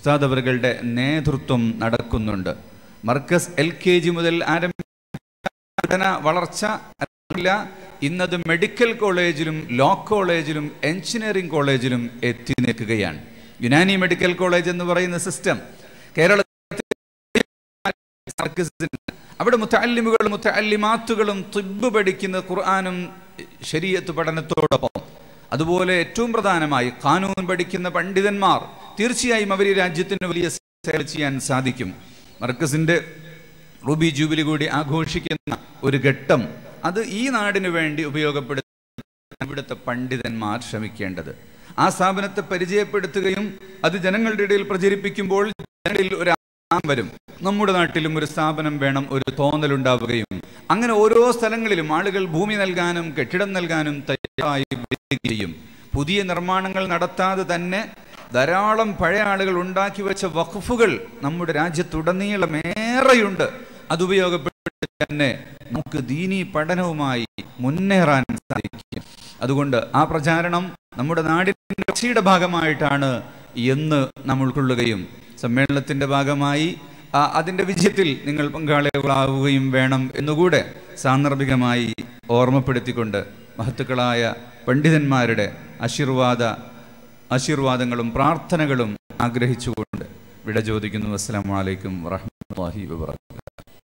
ഉസ്താദ് അവറുകളുടെ നേതൃത്വം നടക്കുന്നുണ്ട് മർക്കസ് എൽ കെ ജി മുതൽ ആരംഭിച്ച വളർച്ച ഇല്ല ഇന്നത് മെഡിക്കൽ കോളേജിലും ലോ കോളേജിലും എഞ്ചിനീയറിംഗ് കോളേജിലും എത്തി നിൽക്കുകയാണ് യുനാനി മെഡിക്കൽ കോളേജ് എന്ന് പറയുന്ന സിസ്റ്റം കേരളത്തിൽ മർക്കസിന് അവിടെ മുത്തല്ലിമുകളും മുത്തല്ലിമാത്തുകളും തിബ് പഠിക്കുന്ന ഖുർആാനും ശരീഅത്ത് പഠനത്തോടൊപ്പം അതുപോലെ ഏറ്റവും പ്രധാനമായി ഖാനൂൻ പഠിക്കുന്ന പണ്ഡിതന്മാർ തീർച്ചയായും അവർ ഈ രാജ്യത്തിന് വലിയ സേവ ചെയ്യാൻ സാധിക്കും മർക്കസിന്റെ റുബി ജൂബിലി കൂടി ആഘോഷിക്കുന്ന ഒരു ഘട്ടം അത് ഈ നാടിനു വേണ്ടി ഉപയോഗപ്പെടുത്താൻ ഇവിടുത്തെ പണ്ഡിതന്മാർ ശ്രമിക്കേണ്ടത് ആ സ്ഥാപനത്തെ പരിചയപ്പെടുത്തുകയും അത് ജനങ്ങളുടെ ഇടയിൽ പ്രചരിപ്പിക്കുമ്പോൾ ജനങ്ങളിൽ ഒരു ആഗ്രഹം വരും നമ്മുടെ നാട്ടിലും ഒരു സ്ഥാപനം വേണം ഒരു തോന്നലുണ്ടാവുകയും അങ്ങനെ ഓരോ സ്ഥലങ്ങളിലും ആളുകൾ ഭൂമി നൽകാനും കെട്ടിടം നൽകാനും തയ്യാറായി വരികയും പുതിയ നിർമ്മാണങ്ങൾ നടത്താതെ തന്നെ ധാരാളം പഴയ ആളുകൾ ഉണ്ടാക്കി വെച്ച വഖഫുകൾ നമ്മുടെ രാജ്യത്തുടനീളം ഏറെയുണ്ട് അത് ഉപയോഗപ്പെടുത്തി തന്നെ നമുക്ക് ദീനി പഠനവുമായി മുന്നേറാൻ സാധിക്കും അതുകൊണ്ട് ആ പ്രചാരണം നമ്മുടെ നാടിൻ്റെ വളർച്ചയുടെ ഭാഗമായിട്ടാണ് എന്ന് നാം ഉൾക്കൊള്ളുകയും സമ്മേളനത്തിന്റെ ഭാഗമായി ആ അതിൻ്റെ വിജയത്തിൽ നിങ്ങൾ പങ്കാളികളാവുകയും വേണം എന്നുകൂടെ സാന്ദർഭികമായി ഓർമ്മപ്പെടുത്തിക്കൊണ്ട് മഹത്തുക്കളായ പണ്ഡിതന്മാരുടെ ആശീർവാദ ആശീർവാദങ്ങളും പ്രാർത്ഥനകളും ആഗ്രഹിച്ചുകൊണ്ട് വിട ചോദിക്കുന്നു അസ്സാം വലൈക്കും വറഹമത്തല്ലാഹി വബറകാതുഹു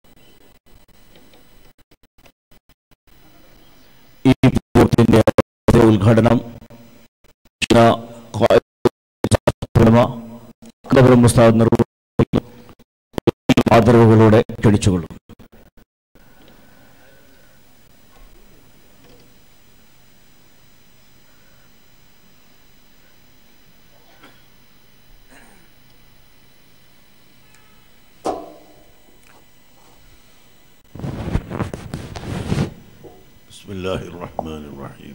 ഈ പ്രവർത്തനത്തിന്റെ ഉദ്ഘാടനം ഷിന ഖായിദ് ഉലമ അക്ബറും മുസ്താദ് നിർവഹിക്കും ആദരവുകളോടെ ക്ഷണിച്ചുകൊള്ളും بسم الله الرحمن الرحيم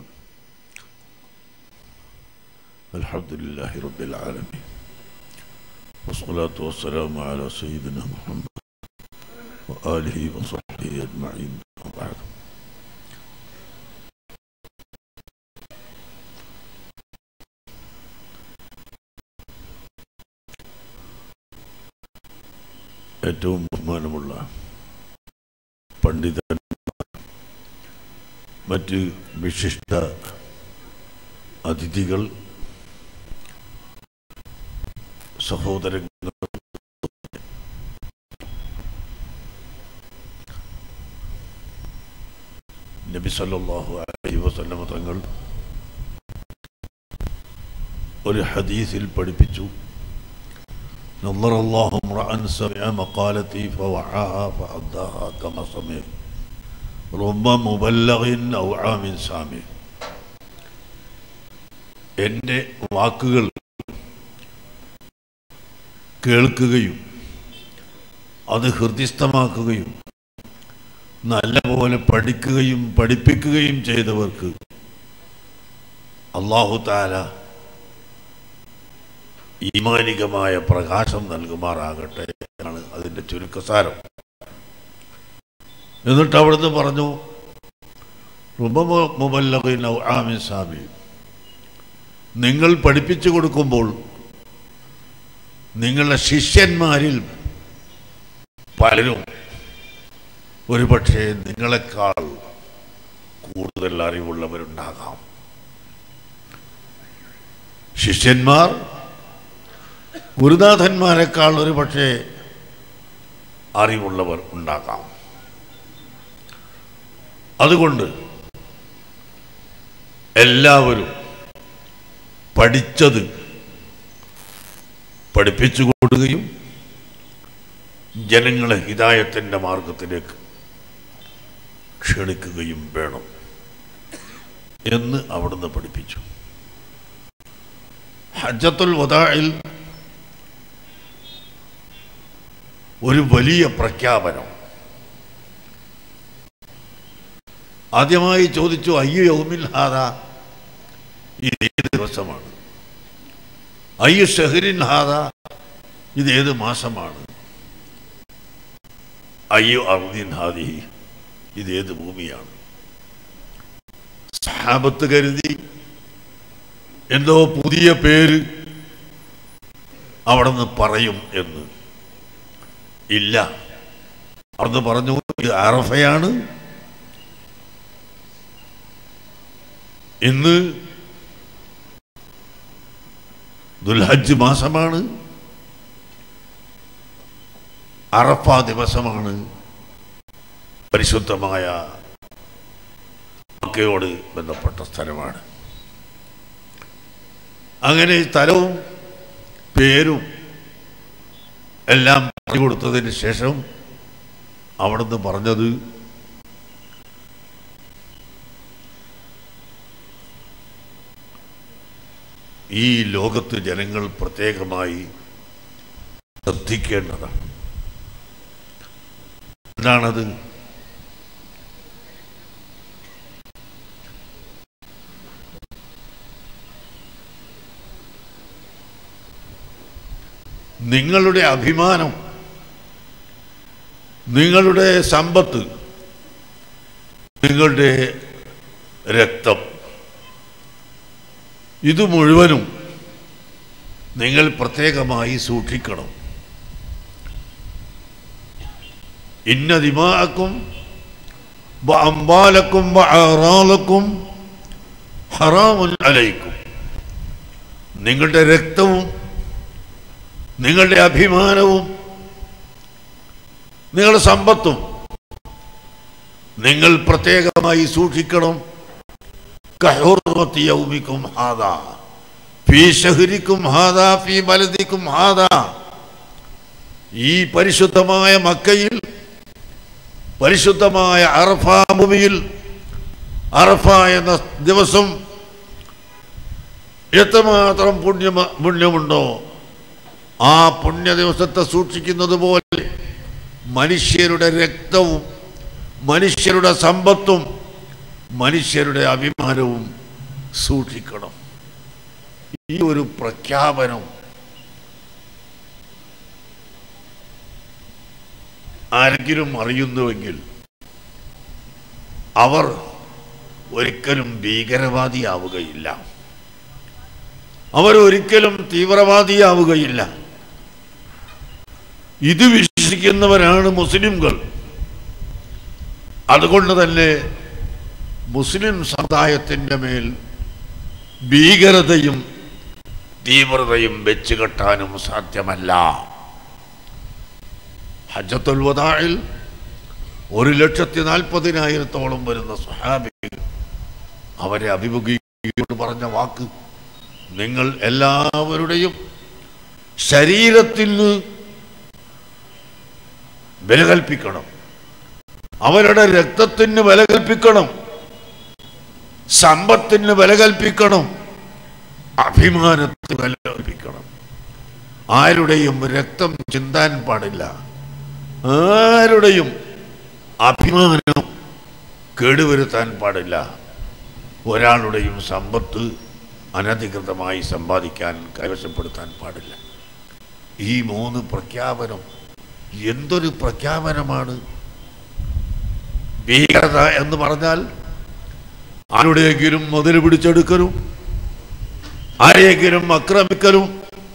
الحمد لله رب العالمين والصلاة والسلام على سيدنا محمد وآله وصحبه أجمعين وبعد ഏറ്റവും ബഹുമാനമുള്ള പണ്ഡിതൻ മറ്റ് വിശിഷ്ട അതിഥികൾ സഹോദരങ്ങൾ നബി സല്ലല്ലാഹു അലൈഹി വസല്ലമ തങ്ങൾ ഒരു ഹദീസിൽ പഠിപ്പിച്ചു نظر الله امرأ سمع مقالتي فوعاها فأداها كما سمع رب مبلغ أو عام سامع എൻ്റെ വാക്കുകൾ കേൾക്കുകയും അത് ഹൃദയസ്ഥമാക്കുകയും നല്ലപോലെ പഠിക്കുകയും പഠിപ്പിക്കുകയും ചെയ്തവർക്ക് അള്ളാഹു താല ഈമാനികമായ പ്രകാശം നൽകുമാറാകട്ടെ എന്നാണ് അതിൻ്റെ ചുരുക്കസാരം എന്നിട്ട് അവിടുന്ന് പറഞ്ഞു റുബമുബല്ലഖിൻ ഔ ആമിൻ സാബി നിങ്ങൾ പഠിപ്പിച്ചു കൊടുക്കുമ്പോൾ നിങ്ങളുടെ ശിഷ്യന്മാരിൽ പലരും ഒരുപക്ഷെ നിങ്ങളെക്കാൾ കൂടുതൽ അറിവുള്ളവരുണ്ടാകാം ശിഷ്യന്മാർ ഗുരുനാഥന്മാരെക്കാൾ ഒരു പക്ഷേ അറിവുള്ളവർ ഉണ്ടാകാം അതുകൊണ്ട് എല്ലാവരും പഠിച്ചത് പഠിപ്പിച്ചു കൊടുക്കുകയും ജനങ്ങളെ ഹിതായത്തിൻ്റെ മാർഗത്തിലേക്ക് ക്ഷണിക്കുകയും വേണം എന്ന് അവിടുന്ന് പഠിപ്പിച്ചു ഹജ്ജത്തുൽ വദായിൽ ഒരു വലിയ പ്രഖ്യാപനം ആദ്യമായി ചോദിച്ചു അയ്യു യൗമിൽ ഹാദ ഇത് ഏത് ദിവസമാണ് അയ്യു ഷഹരിൻ ഹാദ ഇത് ഏത് മാസമാണ് അയ്യു അർദിൻ ഹാദി ഇത് ഏത് ഭൂമിയാണ് സഹാബത്ത് കരുതി എന്തോ പുതിയ പേര് അവിടുന്ന് പറയും എന്ന് ഇല്ല അവിടുന്ന് പറഞ്ഞു ഇത് അറഫയാണ് ഇന്ന് ദുൽഹജ്ജ് മാസമാണ് അറഫ ദിവസമാണ് പരിശുദ്ധമായ മക്കയോട് ബന്ധപ്പെട്ട സ്ഥലമാണ് അങ്ങനെ സ്ഥലവും പേരും എല്ലാം പറഞ്ഞു കൊടുത്തതിന് ശേഷം അവിടുന്ന് പറഞ്ഞത് ഈ ലോകത്ത് ജനങ്ങൾ പ്രത്യേകമായി ശ്രദ്ധിക്കേണ്ടതാണ് എന്താണത് നിങ്ങളുടെ അഭിമാനം നിങ്ങളുടെ സമ്പത്ത് നിങ്ങളുടെ രക്തം ഇത് മുഴുവനും നിങ്ങൾ പ്രത്യേകമായി സൂക്ഷിക്കണം ഇന്ന ദിമാക്കും അമ്പാലക്കും അറാലക്കും ഹറാമുൻ അലൈക്കും നിങ്ങളുടെ രക്തവും നിങ്ങളുടെ അഭിമാനവും നിങ്ങളുടെ സമ്പത്തും നിങ്ങൾ പ്രത്യേകമായി സൂക്ഷിക്കണം കഹോർമത്തി യൗമിക്കും ഹാദ ഫീ ഷഹരിക്കും ഹാദ ഫീ ബലദിക്കും ഹാദ ഈ പരിശുദ്ധമായ മക്കയിൽ പരിശുദ്ധമായ അറഫ ഭൂമിയിൽ അറഫ എന്ന ദിവസം എത്രമാത്രം പുണ്യമ പുണ്യമുണ്ടോ ആ പുണ്യ ദിവസത്തെ സൂക്ഷിക്കുന്നത് പോലെ മനുഷ്യരുടെ രക്തവും മനുഷ്യരുടെ സമ്പത്തും മനുഷ്യരുടെ അഭിമാനവും സൂക്ഷിക്കണം ഈ ഒരു പ്രഖ്യാപനം ആരെങ്കിലും അറിയുന്നുവെങ്കിൽ അവർ ഒരിക്കലും ഭീകരവാദിയാവുകയില്ല അവർ ഒരിക്കലും തീവ്രവാദിയാവുകയില്ല ഇത് വിശ്വസിക്കുന്നവരാണ് മുസ്ലിംകൾ അതുകൊണ്ട് തന്നെ മുസ്ലിം സമുദായത്തിൻ്റെ മേൽ ഭീകരതയും തീവ്രതയും വെച്ച് കെട്ടാനും സാധ്യമല്ല ഹജ്ജത്തുൽ വദായിൽ ഒരു ലക്ഷത്തി നാൽപ്പതിനായിരത്തോളം വരുന്ന സ്വഹാബി അവരെ അഭിമുഖീകരിച്ചുകൊണ്ട് പറഞ്ഞ വാക്ക് നിങ്ങൾ എല്ലാവരുടെയും ശരീരത്തിന് വില കൽപ്പിക്കണം അവരുടെ രക്തത്തിന് വില കൽപ്പിക്കണം സമ്പത്തിന് വില കൽപ്പിക്കണം അഭിമാനത്തിന് വില കൽപ്പിക്കണം ആരുടെയും രക്തം ചിന്താൻ പാടില്ല ആരുടെയും അഭിമാനം കേടുവരുത്താൻ പാടില്ല ഒരാളുടെയും സമ്പത്ത് അനധികൃതമായി സമ്പാദിക്കാൻ കൈവശപ്പെടുത്താൻ പാടില്ല ഈ മൂന്ന് പ്രഖ്യാപനം എന്തൊരു പ്രഖ്യാപനമാണ് ഭീകരത എന്ന് പറഞ്ഞാൽ ആരുടെയെങ്കിലും മുതൽ പിടിച്ചെടുക്കലും ആരെയെങ്കിലും ആക്രമിക്കലും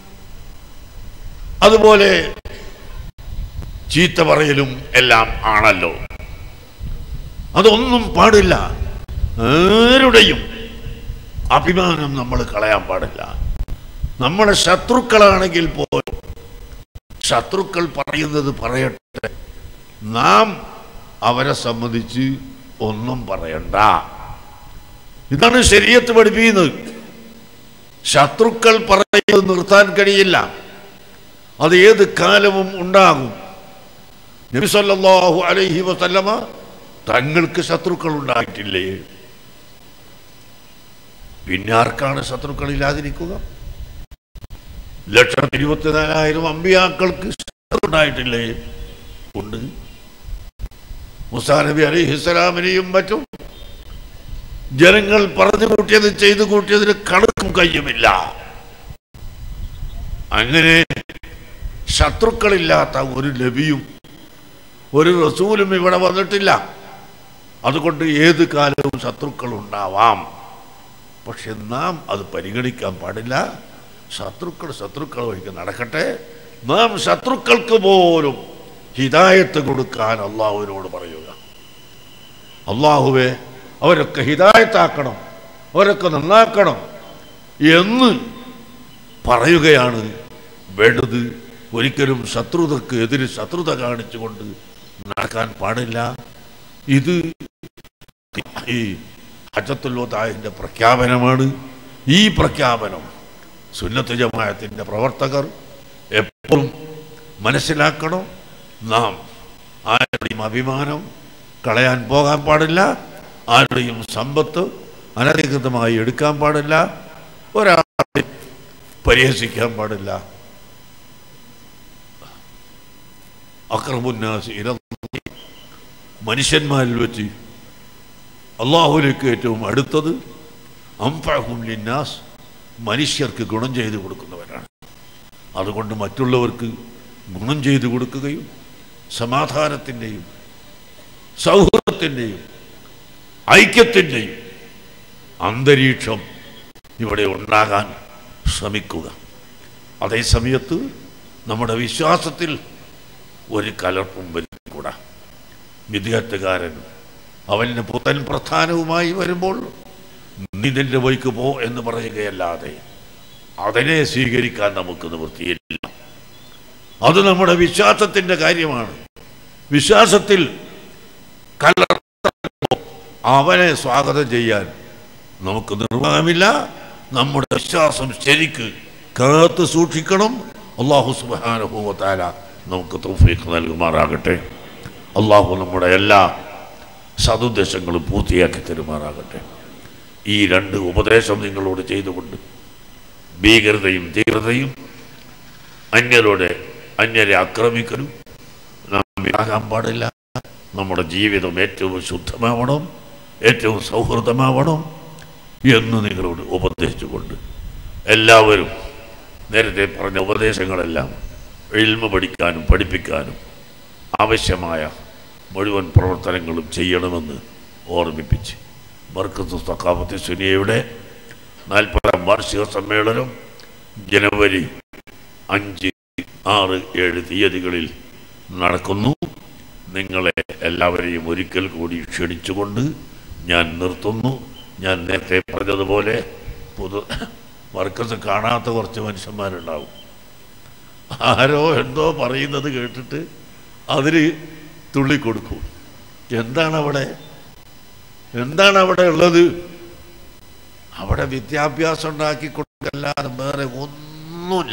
അതുപോലെ ചീത്ത പറയലും എല്ലാം ആണല്ലോ അതൊന്നും പാടില്ല ആരുടെയും അഭിമാനം നമ്മൾ കളയാൻ പാടില്ല നമ്മുടെ ശത്രുക്കളാണെങ്കിൽ പോലും ശത്രുക്കൾ പറയുന്നത് പറയട്ടെ നാം അവരെ സംബന്ധിച്ച് ഒന്നും പറയണ്ട ഇതാണ് ശരീരത്ത് പഠിപ്പിക്കുന്നത് ശത്രുക്കൾ പറയുന്നത് നിർത്താൻ കഴിയില്ല അത് ഏത് കാലവും ഉണ്ടാകും നബി സല്ലല്ലാഹു അലൈഹി വസല്ലമ തങ്ങൾക്ക് ശത്രുക്കൾ ഉണ്ടായിട്ടില്ലേ പിന്നെ ആർക്കാണ് ശത്രുക്കൾ ഇല്ലാതിരിക്കുക ലക്ഷത്തി ഇരുപത്തിനാലായിരം അമ്പിയാക്കൾക്ക് ശത്രു ഉണ്ടായിട്ടില്ലേ ഉണ്ട് മുസാ നബി അലിഹിസ്സലാമിനെയും മറ്റും ജനങ്ങൾ പറഞ്ഞു കൂട്ടിയത് ചെയ്തു കൂട്ടിയതിന് കണക്കും കയ്യുമില്ല അങ്ങനെ ശത്രുക്കളില്ലാത്ത ഒരു നബിയും ഒരു റസൂലും ഇവിടെ വന്നിട്ടില്ല അതുകൊണ്ട് ഏത് കാലവും ശത്രുക്കൾ ഉണ്ടാവാം പക്ഷെ നാം അത് പരിഗണിക്കാൻ പാടില്ല ശത്രുക്കൾ ശത്രുക്കൾ വഴിക്ക് നടക്കട്ടെ നാം ശത്രുക്കൾക്ക് പോലും ഹിദായത്ത് കൊടുക്കാൻ അള്ളാഹുവിനോട് പറയുക അള്ളാഹുവെ അവരൊക്കെ ഹിദായത്താക്കണം അവരൊക്കെ നന്നാക്കണം എന്ന് പറയുകയാണ് വേണ്ടത് ഒരിക്കലും ശത്രുതക്ക് എതിര് ശത്രുത കാണിച്ചുകൊണ്ട് നടക്കാൻ പാടില്ല ഇത് ഈ ഹജത്തുല്ലോതായൻ്റെ പ്രഖ്യാപനമാണ് ഈ പ്രഖ്യാപനം സുന്നത്ത് ജമായത്തിൻ്റെ പ്രവർത്തകർ എപ്പോഴും മനസ്സിലാക്കണം നാം ആരുടെയും അഭിമാനം കളയാൻ പോകാൻ പാടില്ല ആരുടെയും സമ്പത്ത് അനധികൃതമായി എടുക്കാൻ പാടില്ല ഒരാളെ പരിഹസിക്കാൻ പാടില്ല അക്രമുന്നാസ് ഇര മനുഷ്യന്മാരിൽ വെച്ച് അള്ളാഹുലേക്ക് ഏറ്റവും അടുത്തത് അംഫഹും ലിന്നാസ് മനുഷ്യർക്ക് ഗുണം ചെയ്തു കൊടുക്കുന്നവരാണ് അതുകൊണ്ട് മറ്റുള്ളവർക്ക് ഗുണം ചെയ്തു കൊടുക്കുകയും സമാധാനത്തിൻ്റെയും സൗഹൃദത്തിൻ്റെയും ഐക്യത്തിൻ്റെയും അന്തരീക്ഷം ഇവിടെ ഉണ്ടാകാൻ ശ്രമിക്കുക അതേ സമയത്ത് നമ്മുടെ വിശ്വാസത്തിൽ ഒരു കലർപ്പും വരുത്തിക്കൂടാ വിദ്യാർത്ഥികാരൻ അവന് പുത്തൻ പ്രധാനവുമായി വരുമ്പോൾ നീ നിന്റെ വഴിക്ക് പോ എന്ന് പറയുകയല്ലാതെ അതിനെ സ്വീകരിക്കാൻ നമുക്ക് നിവൃത്തിയില്ല അത് നമ്മുടെ വിശ്വാസത്തിന്റെ കാര്യമാണ് വിശ്വാസത്തിൽ കലർ അവനെ സ്വാഗതം ചെയ്യാൻ നമുക്ക് നിർവാഹമില്ല നമ്മുടെ വിശ്വാസം ശരിക്ക് കാത്തു സൂക്ഷിക്കണം അള്ളാഹു സുബാനുഭവത്താല നമുക്ക് തൗഫീഖ് നൽകുമാറാകട്ടെ അള്ളാഹു നമ്മുടെ എല്ലാ സതുദ്ദേശങ്ങളും പൂർത്തിയാക്കി തരുമാറാകട്ടെ ഈ രണ്ട് ഉപദേശം നിങ്ങളോട് ചെയ്തുകൊണ്ട് ഭീകരതയും തീവ്രതയും അന്യരോടെ അന്യരെ ആക്രമിക്കലും നാം ആകാൻ പാടില്ല നമ്മുടെ ജീവിതം ഏറ്റവും ശുദ്ധമാവണം ഏറ്റവും സൗഹൃദമാവണം എന്ന് നിങ്ങളോട് ഉപദേശിച്ചുകൊണ്ട് എല്ലാവരും നേരത്തെ പറഞ്ഞ ഉപദേശങ്ങളെല്ലാം എൽമ പഠിക്കാനും പഠിപ്പിക്കാനും ആവശ്യമായ മുഴുവൻ പ്രവർത്തനങ്ങളും ചെയ്യണമെന്ന് ഓർമ്മിപ്പിച്ച് ബർക്കത്ത് സഖാഫത്ത് സുനിയയുടെ നാൽപ്പതാം വാർഷിക സമ്മേളനം ജനുവരി അഞ്ച് ആറ് ഏഴ് തീയതികളിൽ നടക്കുന്നു നിങ്ങളെ എല്ലാവരെയും ഒരിക്കൽ കൂടി ക്ഷണിച്ചുകൊണ്ട് ഞാൻ നിർത്തുന്നു ഞാൻ നേരത്തെ പറഞ്ഞതുപോലെ പൊതു വർക്കത്ത് കാണാത്ത കുറച്ച് മനുഷ്യന്മാരുണ്ടാവും ആരോ എന്തോ പറയുന്നത് കേട്ടിട്ട് അതിന് തുള്ളിക്കൊടുക്കും എന്താണ് അവിടെ എന്താണ് അവിടെ ഉള്ളത് അവിടെ വിദ്യാഭ്യാസം ഉണ്ടാക്കി കൊടുക്കല്ലാതെ വേറെ ഒന്നുമില്ല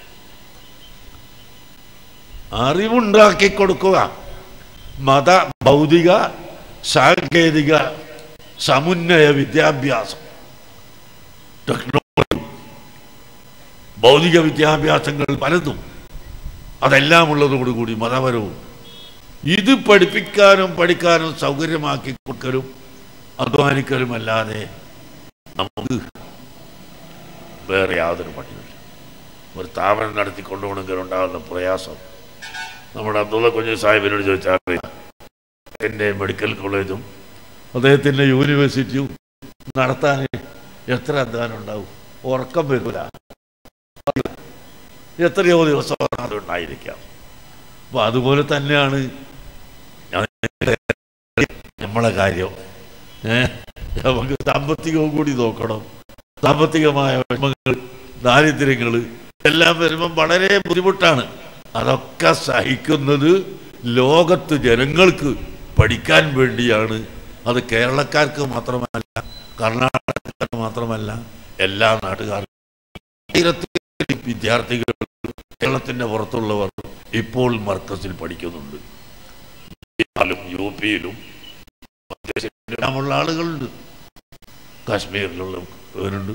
അറിവുണ്ടാക്കി കൊടുക്കുക മത ഭൗതിക സാങ്കേതിക സമുന്നയ വിദ്യാഭ്യാസം ടെക്നോളജി ഭൗതിക വിദ്യാഭ്യാസങ്ങൾ പലതും അതെല്ലാം ഉള്ളതോടുകൂടി മതപരവും ഇത് പഠിപ്പിക്കാനും പഠിക്കാനും സൗകര്യമാക്കി കൊടുക്കലും അധ്വാനിക്കലും അല്ലാതെ നമുക്ക് വേറെ യാതൊരു പണിയില്ല ഒരു സ്ഥാപനം നടത്തി കൊണ്ടുപോകണമെങ്കിൽ ഉണ്ടാകുന്ന പ്രയാസം നമ്മുടെ അബ്ദുള്ള കുഞ്ഞു സാഹിബിനോട് ചോദിച്ചാൽ അറിയാം എൻ്റെ മെഡിക്കൽ കോളേജും അദ്ദേഹത്തിൻ്റെ യൂണിവേഴ്സിറ്റിയും നടത്താൻ എത്ര അധ്വാനം ഉണ്ടാവും ഉറക്കം വരില്ല എത്രയോ ദിവസം അതുണ്ടായിരിക്കാം അപ്പോൾ അതുപോലെ തന്നെയാണ് നമ്മളെ കാര്യം ഏ നമുക്ക് സാമ്പത്തികവും കൂടി നോക്കണം സാമ്പത്തികമായ വിഷമങ്ങൾ ദാരിദ്ര്യങ്ങൾ എല്ലാം വരുമ്പം വളരെ ബുദ്ധിമുട്ടാണ് അതൊക്കെ സഹിക്കുന്നത് ലോകത്ത് ജനങ്ങൾക്ക് പഠിക്കാൻ വേണ്ടിയാണ് അത് കേരളക്കാർക്ക് മാത്രമല്ല കർണാടകക്കാർക്ക് മാത്രമല്ല എല്ലാ നാട്ടുകാർക്കും ആയിരത്തി വിദ്യാർത്ഥികൾ കേരളത്തിന്റെ പുറത്തുള്ളവർ ഇപ്പോൾ മർക്കസിൽ പഠിക്കുന്നുണ്ട് ബീഹാറിലും യു പിയിലും മധ്യശിലുള്ള ആളുകളുണ്ട് കാശ്മീരിലുള്ളവരുണ്ട്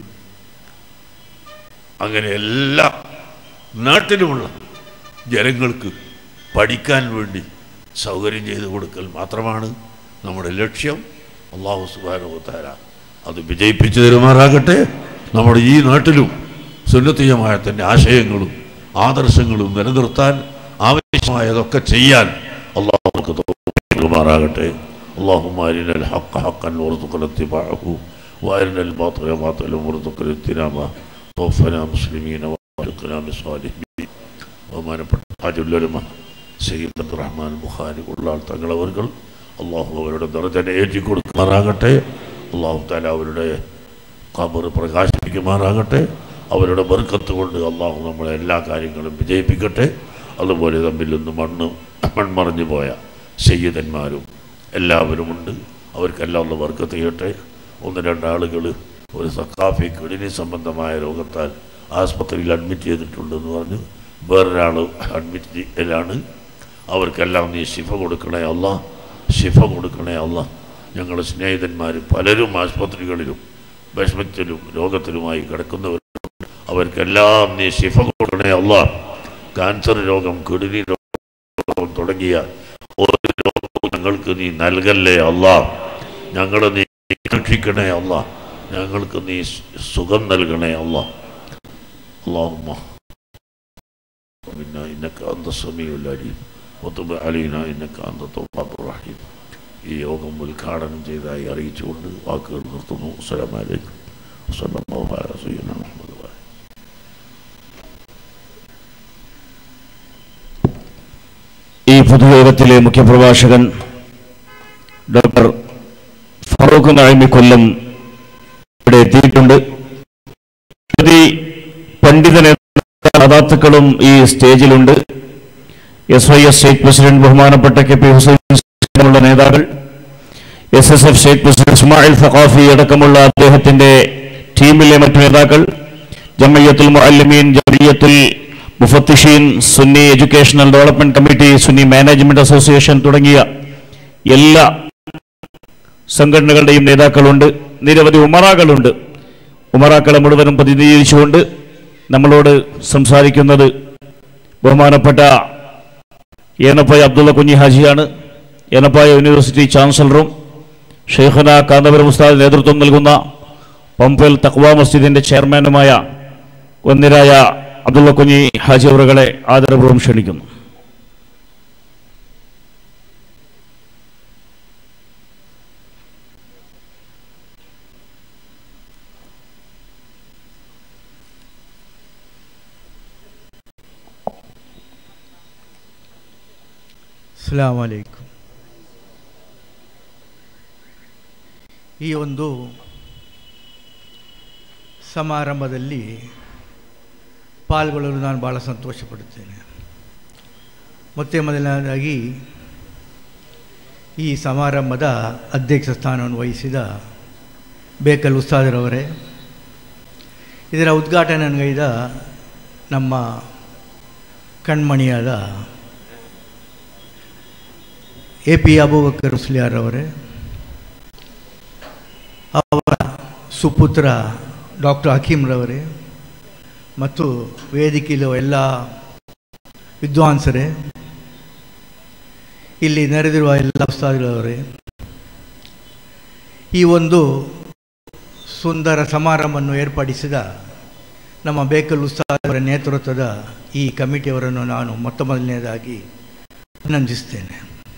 അങ്ങനെ എല്ലാ നാട്ടിലുമുള്ള ജനങ്ങൾക്ക് പഠിക്കാൻ വേണ്ടി സൗകര്യം ചെയ്തു കൊടുക്കൽ മാത്രമാണ് നമ്മുടെ ലക്ഷ്യം അള്ളാഹു സുബാനുഭവത്താര അത് വിജയിപ്പിച്ചു തരുമാറാകട്ടെ നമ്മുടെ ഈ നാട്ടിലും സുന്നത്തീയമായത്തിൻ്റെ ആശയങ്ങളും ആദർശങ്ങളും നിലനിർത്താൻ ആവശ്യമായതൊക്കെ ചെയ്യാൻ അള്ളാഹു നമുക്ക് തൗഫീഖ് اللهم أرنا الحق حقا وارزقنا اتباعه وأرنا الباطل باطلا وارزقنا اجتنابه توفنا مسلمين وارزقنا بالصالحين ബഹുമാനപ്പെട്ട ഹാജുല്ലൊരുമ സയ്യിദ് അബ്ദുറഹ്മാൻ ബുഖാരി ഉള്ളാൾ തങ്ങളവർകൾ അള്ളാഹു അവരുടെ ദർജന ഏറ്റി കൊടുക്കുമാറാകട്ടെ അള്ളാഹു താല അവരുടെ കബർ പ്രകാശിപ്പിക്കുമാറാകട്ടെ അവരുടെ ബർക്കത്ത് കൊണ്ട് അള്ളാഹു നമ്മളെ എല്ലാ കാര്യങ്ങളും വിജയിപ്പിക്കട്ടെ അതുപോലെ തമ്മിൽ നിന്ന് മണ്ണ് മൺമറഞ്ഞു പോയ സയ്യിദന്മാരും എല്ലാവരുമുണ്ട് അവർക്കെല്ലാം ഒന്ന് ബർക്കത്ത് ചെയ്യട്ടെ ഒന്ന് രണ്ടാളുകൾ ഒരു സക്കാഫി കിഡ്നി സംബന്ധമായ രോഗത്താൽ ആസ്പത്രിയിൽ അഡ്മിറ്റ് ചെയ്തിട്ടുണ്ടെന്ന് പറഞ്ഞു വേറൊരാൾ അഡ്മിറ്റ് ചെയ്യലാണ് അവർക്കെല്ലാം നീ ശിഫ കൊടുക്കണേ അല്ല ശിഫ കൊടുക്കണേ അല്ല ഞങ്ങളുടെ സ്നേഹിതന്മാർ പലരും ആസ്പത്രികളിലും വിഷമത്തിലും രോഗത്തിലുമായി കിടക്കുന്നവർ അവർക്കെല്ലാം നീ ശിഫ കൊടുക്കണേ അല്ല ക്യാൻസർ രോഗം കിഡ്നി രോഗം തുടങ്ങിയ ഒരു രോഗവും ഞങ്ങൾക്ക് നീ നൽകല്ലേ അല്ല ഞങ്ങളെ നീ രക്ഷിക്കണേ അല്ല ഞങ്ങൾക്ക് നീ സുഖം നൽകണേ അല്ല اللهم منا إنك أنت السميع العليم وتب علينا إنك أنت التواب الرحيم ഈ യോഗം ഉദ്ഘാടനം ചെയ്തതായി അറിയിച്ചുകൊണ്ട് വാക്കുകൾ നിർത്തുന്നു അസ്സലാമലൈക്കും വസല്ലല്ലാഹു അലാ സയ്യിദിനാ മുഹമ്മദ് വ ആലിഹി. ഈ പൊതുയോഗത്തിലെ മുഖ്യപ്രഭാഷകൻ ഡോക്ടർ ഫറൂഖ് നഴമി കൊല്ലം ഇവിടെ എത്തിയിട്ടുണ്ട് നിരവധി പണ്ഡിത നേതാക്കളും ഈ സ്റ്റേജിലുണ്ട് S Y S state president ബഹുമാനപ്പെട്ട കെ പി ഹുസൈൻ ഉള്ള നേതാക്കൾ S S F state president Ismail Saqafi അടക്കമുള്ള അദ്ദേഹത്തിന്റെ ടീമിലെ മറ്റു നേതാക്കൾ Jamiyyathul Muallimeen Jamiyyathul Mufattisheen Sunni educational development committee Sunni management association തുടങ്ങിയ എല്ലാ സംഘടനകളുടെയും നേതാക്കളുണ്ട് നിരവധി ഉമറാകളുണ്ട് ഉമറാക്കളെ മുഴുവനും പ്രതിനിധീകരിച്ചുകൊണ്ട് നമ്മളോട് സംസാരിക്കുന്നത് ബഹുമാനപ്പെട്ട ഏനപ്പായ അബ്ദുള്ള കുഞ്ഞി ഹാജിയാണ് ഏനപ്പായ യൂണിവേഴ്സിറ്റി ചാൻസലറും ഷെയ്ഖന കാന്തപുരം ഉസ്താദ് നേതൃത്വം നൽകുന്ന പമ്പൽ തക്വ മസ്ജിദിന്റെ ചെയർമാനുമായ ഒന്നിരായ അബ്ദുള്ള കുഞ്ഞി ഹാജി അവറുകളെ ആദരപൂർവ്വം ക്ഷണിക്കുന്നു ಅಸ್ಲಾಂ ವಲೈಕುಮ್ ಈ ಒಂದು ಸಮಾರಂಭದಲ್ಲಿ ಪಾಲ್ಗೊಳ್ಳಲು ನಾನು ಭಾಳ ಸಂತೋಷಪಡುತ್ತೇನೆ ಮತ್ತೆ ಮೊದಲನೇದಾಗಿ ಈ ಸಮಾರಂಭದ ಅಧ್ಯಕ್ಷ ಸ್ಥಾನವನ್ನು ವಹಿಸಿದ ಬೇಕಲ್ ಉಸ್ತಾದರವರೇ ಇದರ ಉದ್ಘಾಟನೆಗೈದ ನಮ್ಮ ಕಣ್ಮಣಿಯಾದ ಎ ಪಿ ಅಬೂಬಕರ್ ಮುಸ್ಲಿಯಾರ್ ಅವರೇ ಅವರ ಸುಪುತ್ರ ಡಾಕ್ಟರ್ ಹಕೀಮ್ರವರೇ ಮತ್ತು ವೇದಿಕೆಯಲ್ಲಿರುವ ಎಲ್ಲ ವಿದ್ವಾಂಸರೇ ಇಲ್ಲಿ ನೆರೆದಿರುವ ಎಲ್ಲ ಉಸ್ತಾದರವರೇ ಈ ಒಂದು ಸುಂದರ ಸಮಾರಂಭವನ್ನು ಏರ್ಪಡಿಸಿದ ನಮ್ಮ ಬೇಕಲ್ ಉಸ್ತಾದರ ನೇತೃತ್ವದ ಈ ಕಮಿಟಿಯವರನ್ನು ನಾನು ಮೊತ್ತ ಮೊದಲನೇದಾಗಿ ಅಭಿನಂದಿಸ್ತೇನೆ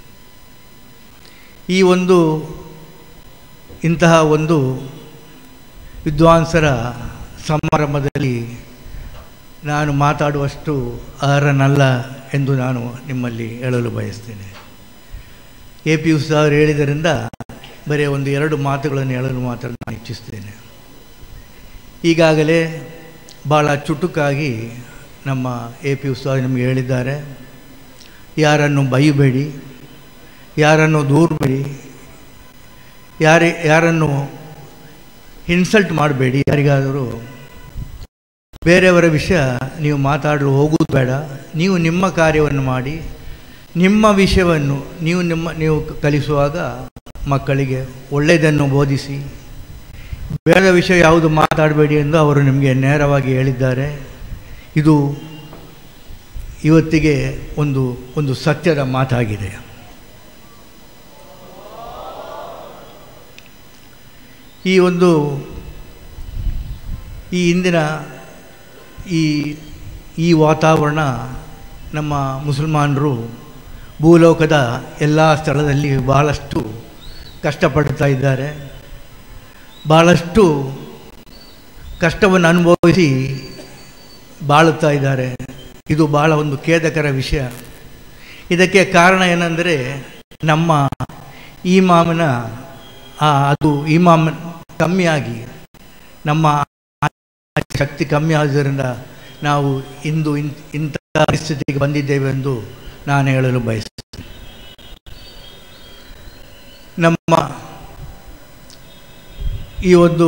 ಈ ಒಂದು ಇಂತಹ ಒಂದು ವಿದ್ವಾಂಸರ ಸಮಾರಂಭದಲ್ಲಿ ನಾನು ಮಾತಾಡುವಷ್ಟು ಅರ್ಹನಲ್ಲ ಎಂದು ನಾನು ನಿಮ್ಮಲ್ಲಿ ಹೇಳಲು ಬಯಸ್ತೇನೆ ಎ ಪಿ ಉತ್ಸವ ಹೇಳಿದ್ದರಿಂದ ಬರೀ ಒಂದು ಎರಡು ಮಾತುಗಳನ್ನು ಹೇಳಲು ಮಾತ್ರ ನಾನು ಇಚ್ಛಿಸ್ತೇನೆ ಈಗಾಗಲೇ ಭಾಳ ಚುಟುಕಾಗಿ ನಮ್ಮ ಎ ಪಿ ಉತ್ಸವ ನಿಮಗೆ ಹೇಳಿದ್ದಾರೆ ಯಾರನ್ನು ಬೈಬೇಡಿ ಯಾರನ್ನು ದೂರಬೇಡಿ ಯಾರೇ ಯಾರನ್ನು ಇನ್ಸಲ್ಟ್ ಮಾಡಬೇಡಿ ಯಾರಿಗಾದರೂ ಬೇರೆಯವರ ವಿಷಯ ನೀವು ಮಾತಾಡಲು ಹೋಗುವುದು ಬೇಡ ನೀವು ನಿಮ್ಮ ಕಾರ್ಯವನ್ನು ಮಾಡಿ ನಿಮ್ಮ ವಿಷಯವನ್ನು ನೀವು ನಿಮ್ಮ ನೀವು ಕಲಿಸುವಾಗ ಮಕ್ಕಳಿಗೆ ಒಳ್ಳೆಯದನ್ನು ಬೋಧಿಸಿ ಬೇಡ ವಿಷಯ ಯಾವುದು ಮಾತಾಡಬೇಡಿ ಎಂದು ಅವರು ನಿಮಗೆ ನೇರವಾಗಿ ಹೇಳಿದ್ದಾರೆ ಇದು ಇವತ್ತಿಗೆ ಒಂದು ಒಂದು ಸತ್ಯದ ಮಾತಾಗಿದೆ ಈ ಒಂದು ಈ ಇಂದಿನ ಈ ಈ ವಾತಾವರಣ ನಮ್ಮ ಮುಸಲ್ಮಾನರು ಭೂಲೋಕದ ಎಲ್ಲ ಸ್ಥಳದಲ್ಲಿ ಬಹಳಷ್ಟು ಕಷ್ಟಪಡ್ತಾ ಇದ್ದಾರೆ ಭಾಳಷ್ಟು ಕಷ್ಟವನ್ನು ಅನುಭವಿಸಿ ಬಾಳುತ್ತಾ ಇದ್ದಾರೆ ಇದು ಭಾಳ ಒಂದು ಖೇದಕರ ವಿಷಯ ಇದಕ್ಕೆ ಕಾರಣ ಏನಂದರೆ ನಮ್ಮ ಈ ಮಾಮಿನ ಅದು ಈ ಮಾಮ ಕಮ್ಮಿಯಾಗಿ ನಮ್ಮ ಶಕ್ತಿ ಕಮ್ಮಿ ಆದುದರಿಂದ ನಾವು ಇಂದು ಇನ್- ಇಂಥ ಪರಿಸ್ಥಿತಿಗೆ ಬಂದಿದ್ದೇವೆ ಎಂದು ನಾನು ಹೇಳಲು ಬಯಸುತ್ತೇನೆ ನಮ್ಮ ಈ ಒಂದು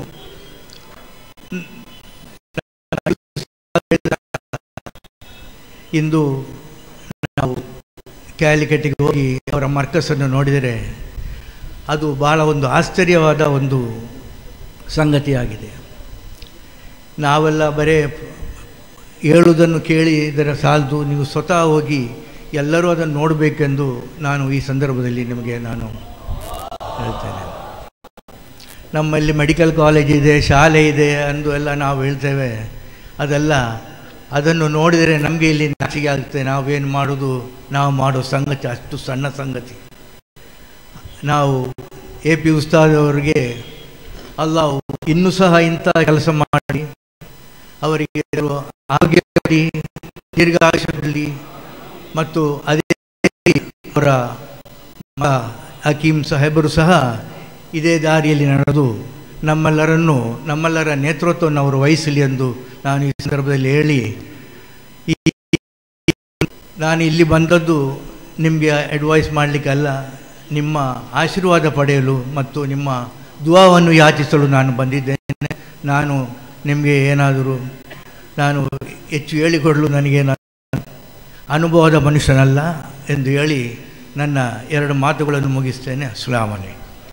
ಇಂದು ನಾವು ಕ್ಯಾಲಿಕಟ್ಟಿಗೆ ಹೋಗಿ ಅವರ ಮರ್ಕಸನ್ನು ನೋಡಿದರೆ ಅದು ಭಾಳ ಒಂದು ಆಶ್ಚರ್ಯವಾದ ಒಂದು ಸಂಗತಿಯಾಗಿದೆ ನಾವೆಲ್ಲ ಬರೇ ಹೇಳುವುದನ್ನು ಕೇಳಿ ಇದರ ಸಾಲದು ನೀವು ಸ್ವತಃ ಹೋಗಿ ಎಲ್ಲರೂ ಅದನ್ನು ನೋಡಬೇಕೆಂದು ನಾನು ಈ ಸಂದರ್ಭದಲ್ಲಿ ನಿಮಗೆ ನಾನು ಹೇಳ್ತೇನೆ ನಮ್ಮಲ್ಲಿ ಮೆಡಿಕಲ್ ಕಾಲೇಜ್ ಇದೆ ಶಾಲೆ ಇದೆ ಅಂದು ಎಲ್ಲ ನಾವು ಹೇಳ್ತೇವೆ ಅದೆಲ್ಲ ಅದನ್ನು ನೋಡಿದರೆ ನಮಗೆ ಇಲ್ಲಿ ನಾಚಿಕೆ ಆಗುತ್ತೆ ನಾವೇನು ಮಾಡೋದು ನಾವು ಮಾಡೋ ಸಂಗತಿ ಅಷ್ಟು ಸಣ್ಣ ಸಂಗತಿ ನಾವು ಎ ಪಿ ಉಸ್ತಾದ್ ಅವರಿಗೆ ಅಲ್ಲ ಇನ್ನೂ ಸಹ ಇಂಥ ಕೆಲಸ ಮಾಡಿ ಅವರಿಗೆ ಆರೋಗ್ಯದಲ್ಲಿ ದೀರ್ಘಾಯುಷ್ಯದಲ್ಲಿ ಮತ್ತು ಅದೇ ರೀತಿ ಅವರ ಮ- ಹಕೀಂ ಸಾಹೇಬರು ಸಹ ಇದೇ ದಾರಿಯಲ್ಲಿ ನಡೆದು ನಮ್ಮೆಲ್ಲರನ್ನು ನಮ್ಮೆಲ್ಲರ ನೇತೃತ್ವವನ್ನು ಅವರು ವಹಿಸಲಿ ಎಂದು ನಾನು ಈ ಸಂದರ್ಭದಲ್ಲಿ ಹೇಳಿ ಈ ನಾನು ಇಲ್ಲಿ ಬಂದದ್ದು ನಿಮಗೆ ಅಡ್ವೈಸ್ ಮಾಡಲಿಕ್ಕಲ್ಲ ನಿಮ್ಮ ಆಶೀರ್ವಾದ ಪಡೆಯಲು ಮತ್ತು ನಿಮ್ಮ ದುವಾವನ್ನು ಯಾಚಿಸಲು ನಾನು ಬಂದಿದ್ದೇನೆ ನಾನು ನಿಮಗೆ ಏನಾದರೂ ನಾನು ಹೆಚ್ಚು ಹೇಳಿಕೊಡಲು ನನಗೇನ ಅನುಭವದ ಮನುಷ್ಯನಲ್ಲ ಎಂದು ಹೇಳಿ ನನ್ನ ಎರಡು ಮಾತುಗಳನ್ನು ಮುಗಿಸ್ತೇನೆ ಅಸ್ಲಾಂ ಅಲೈക്കും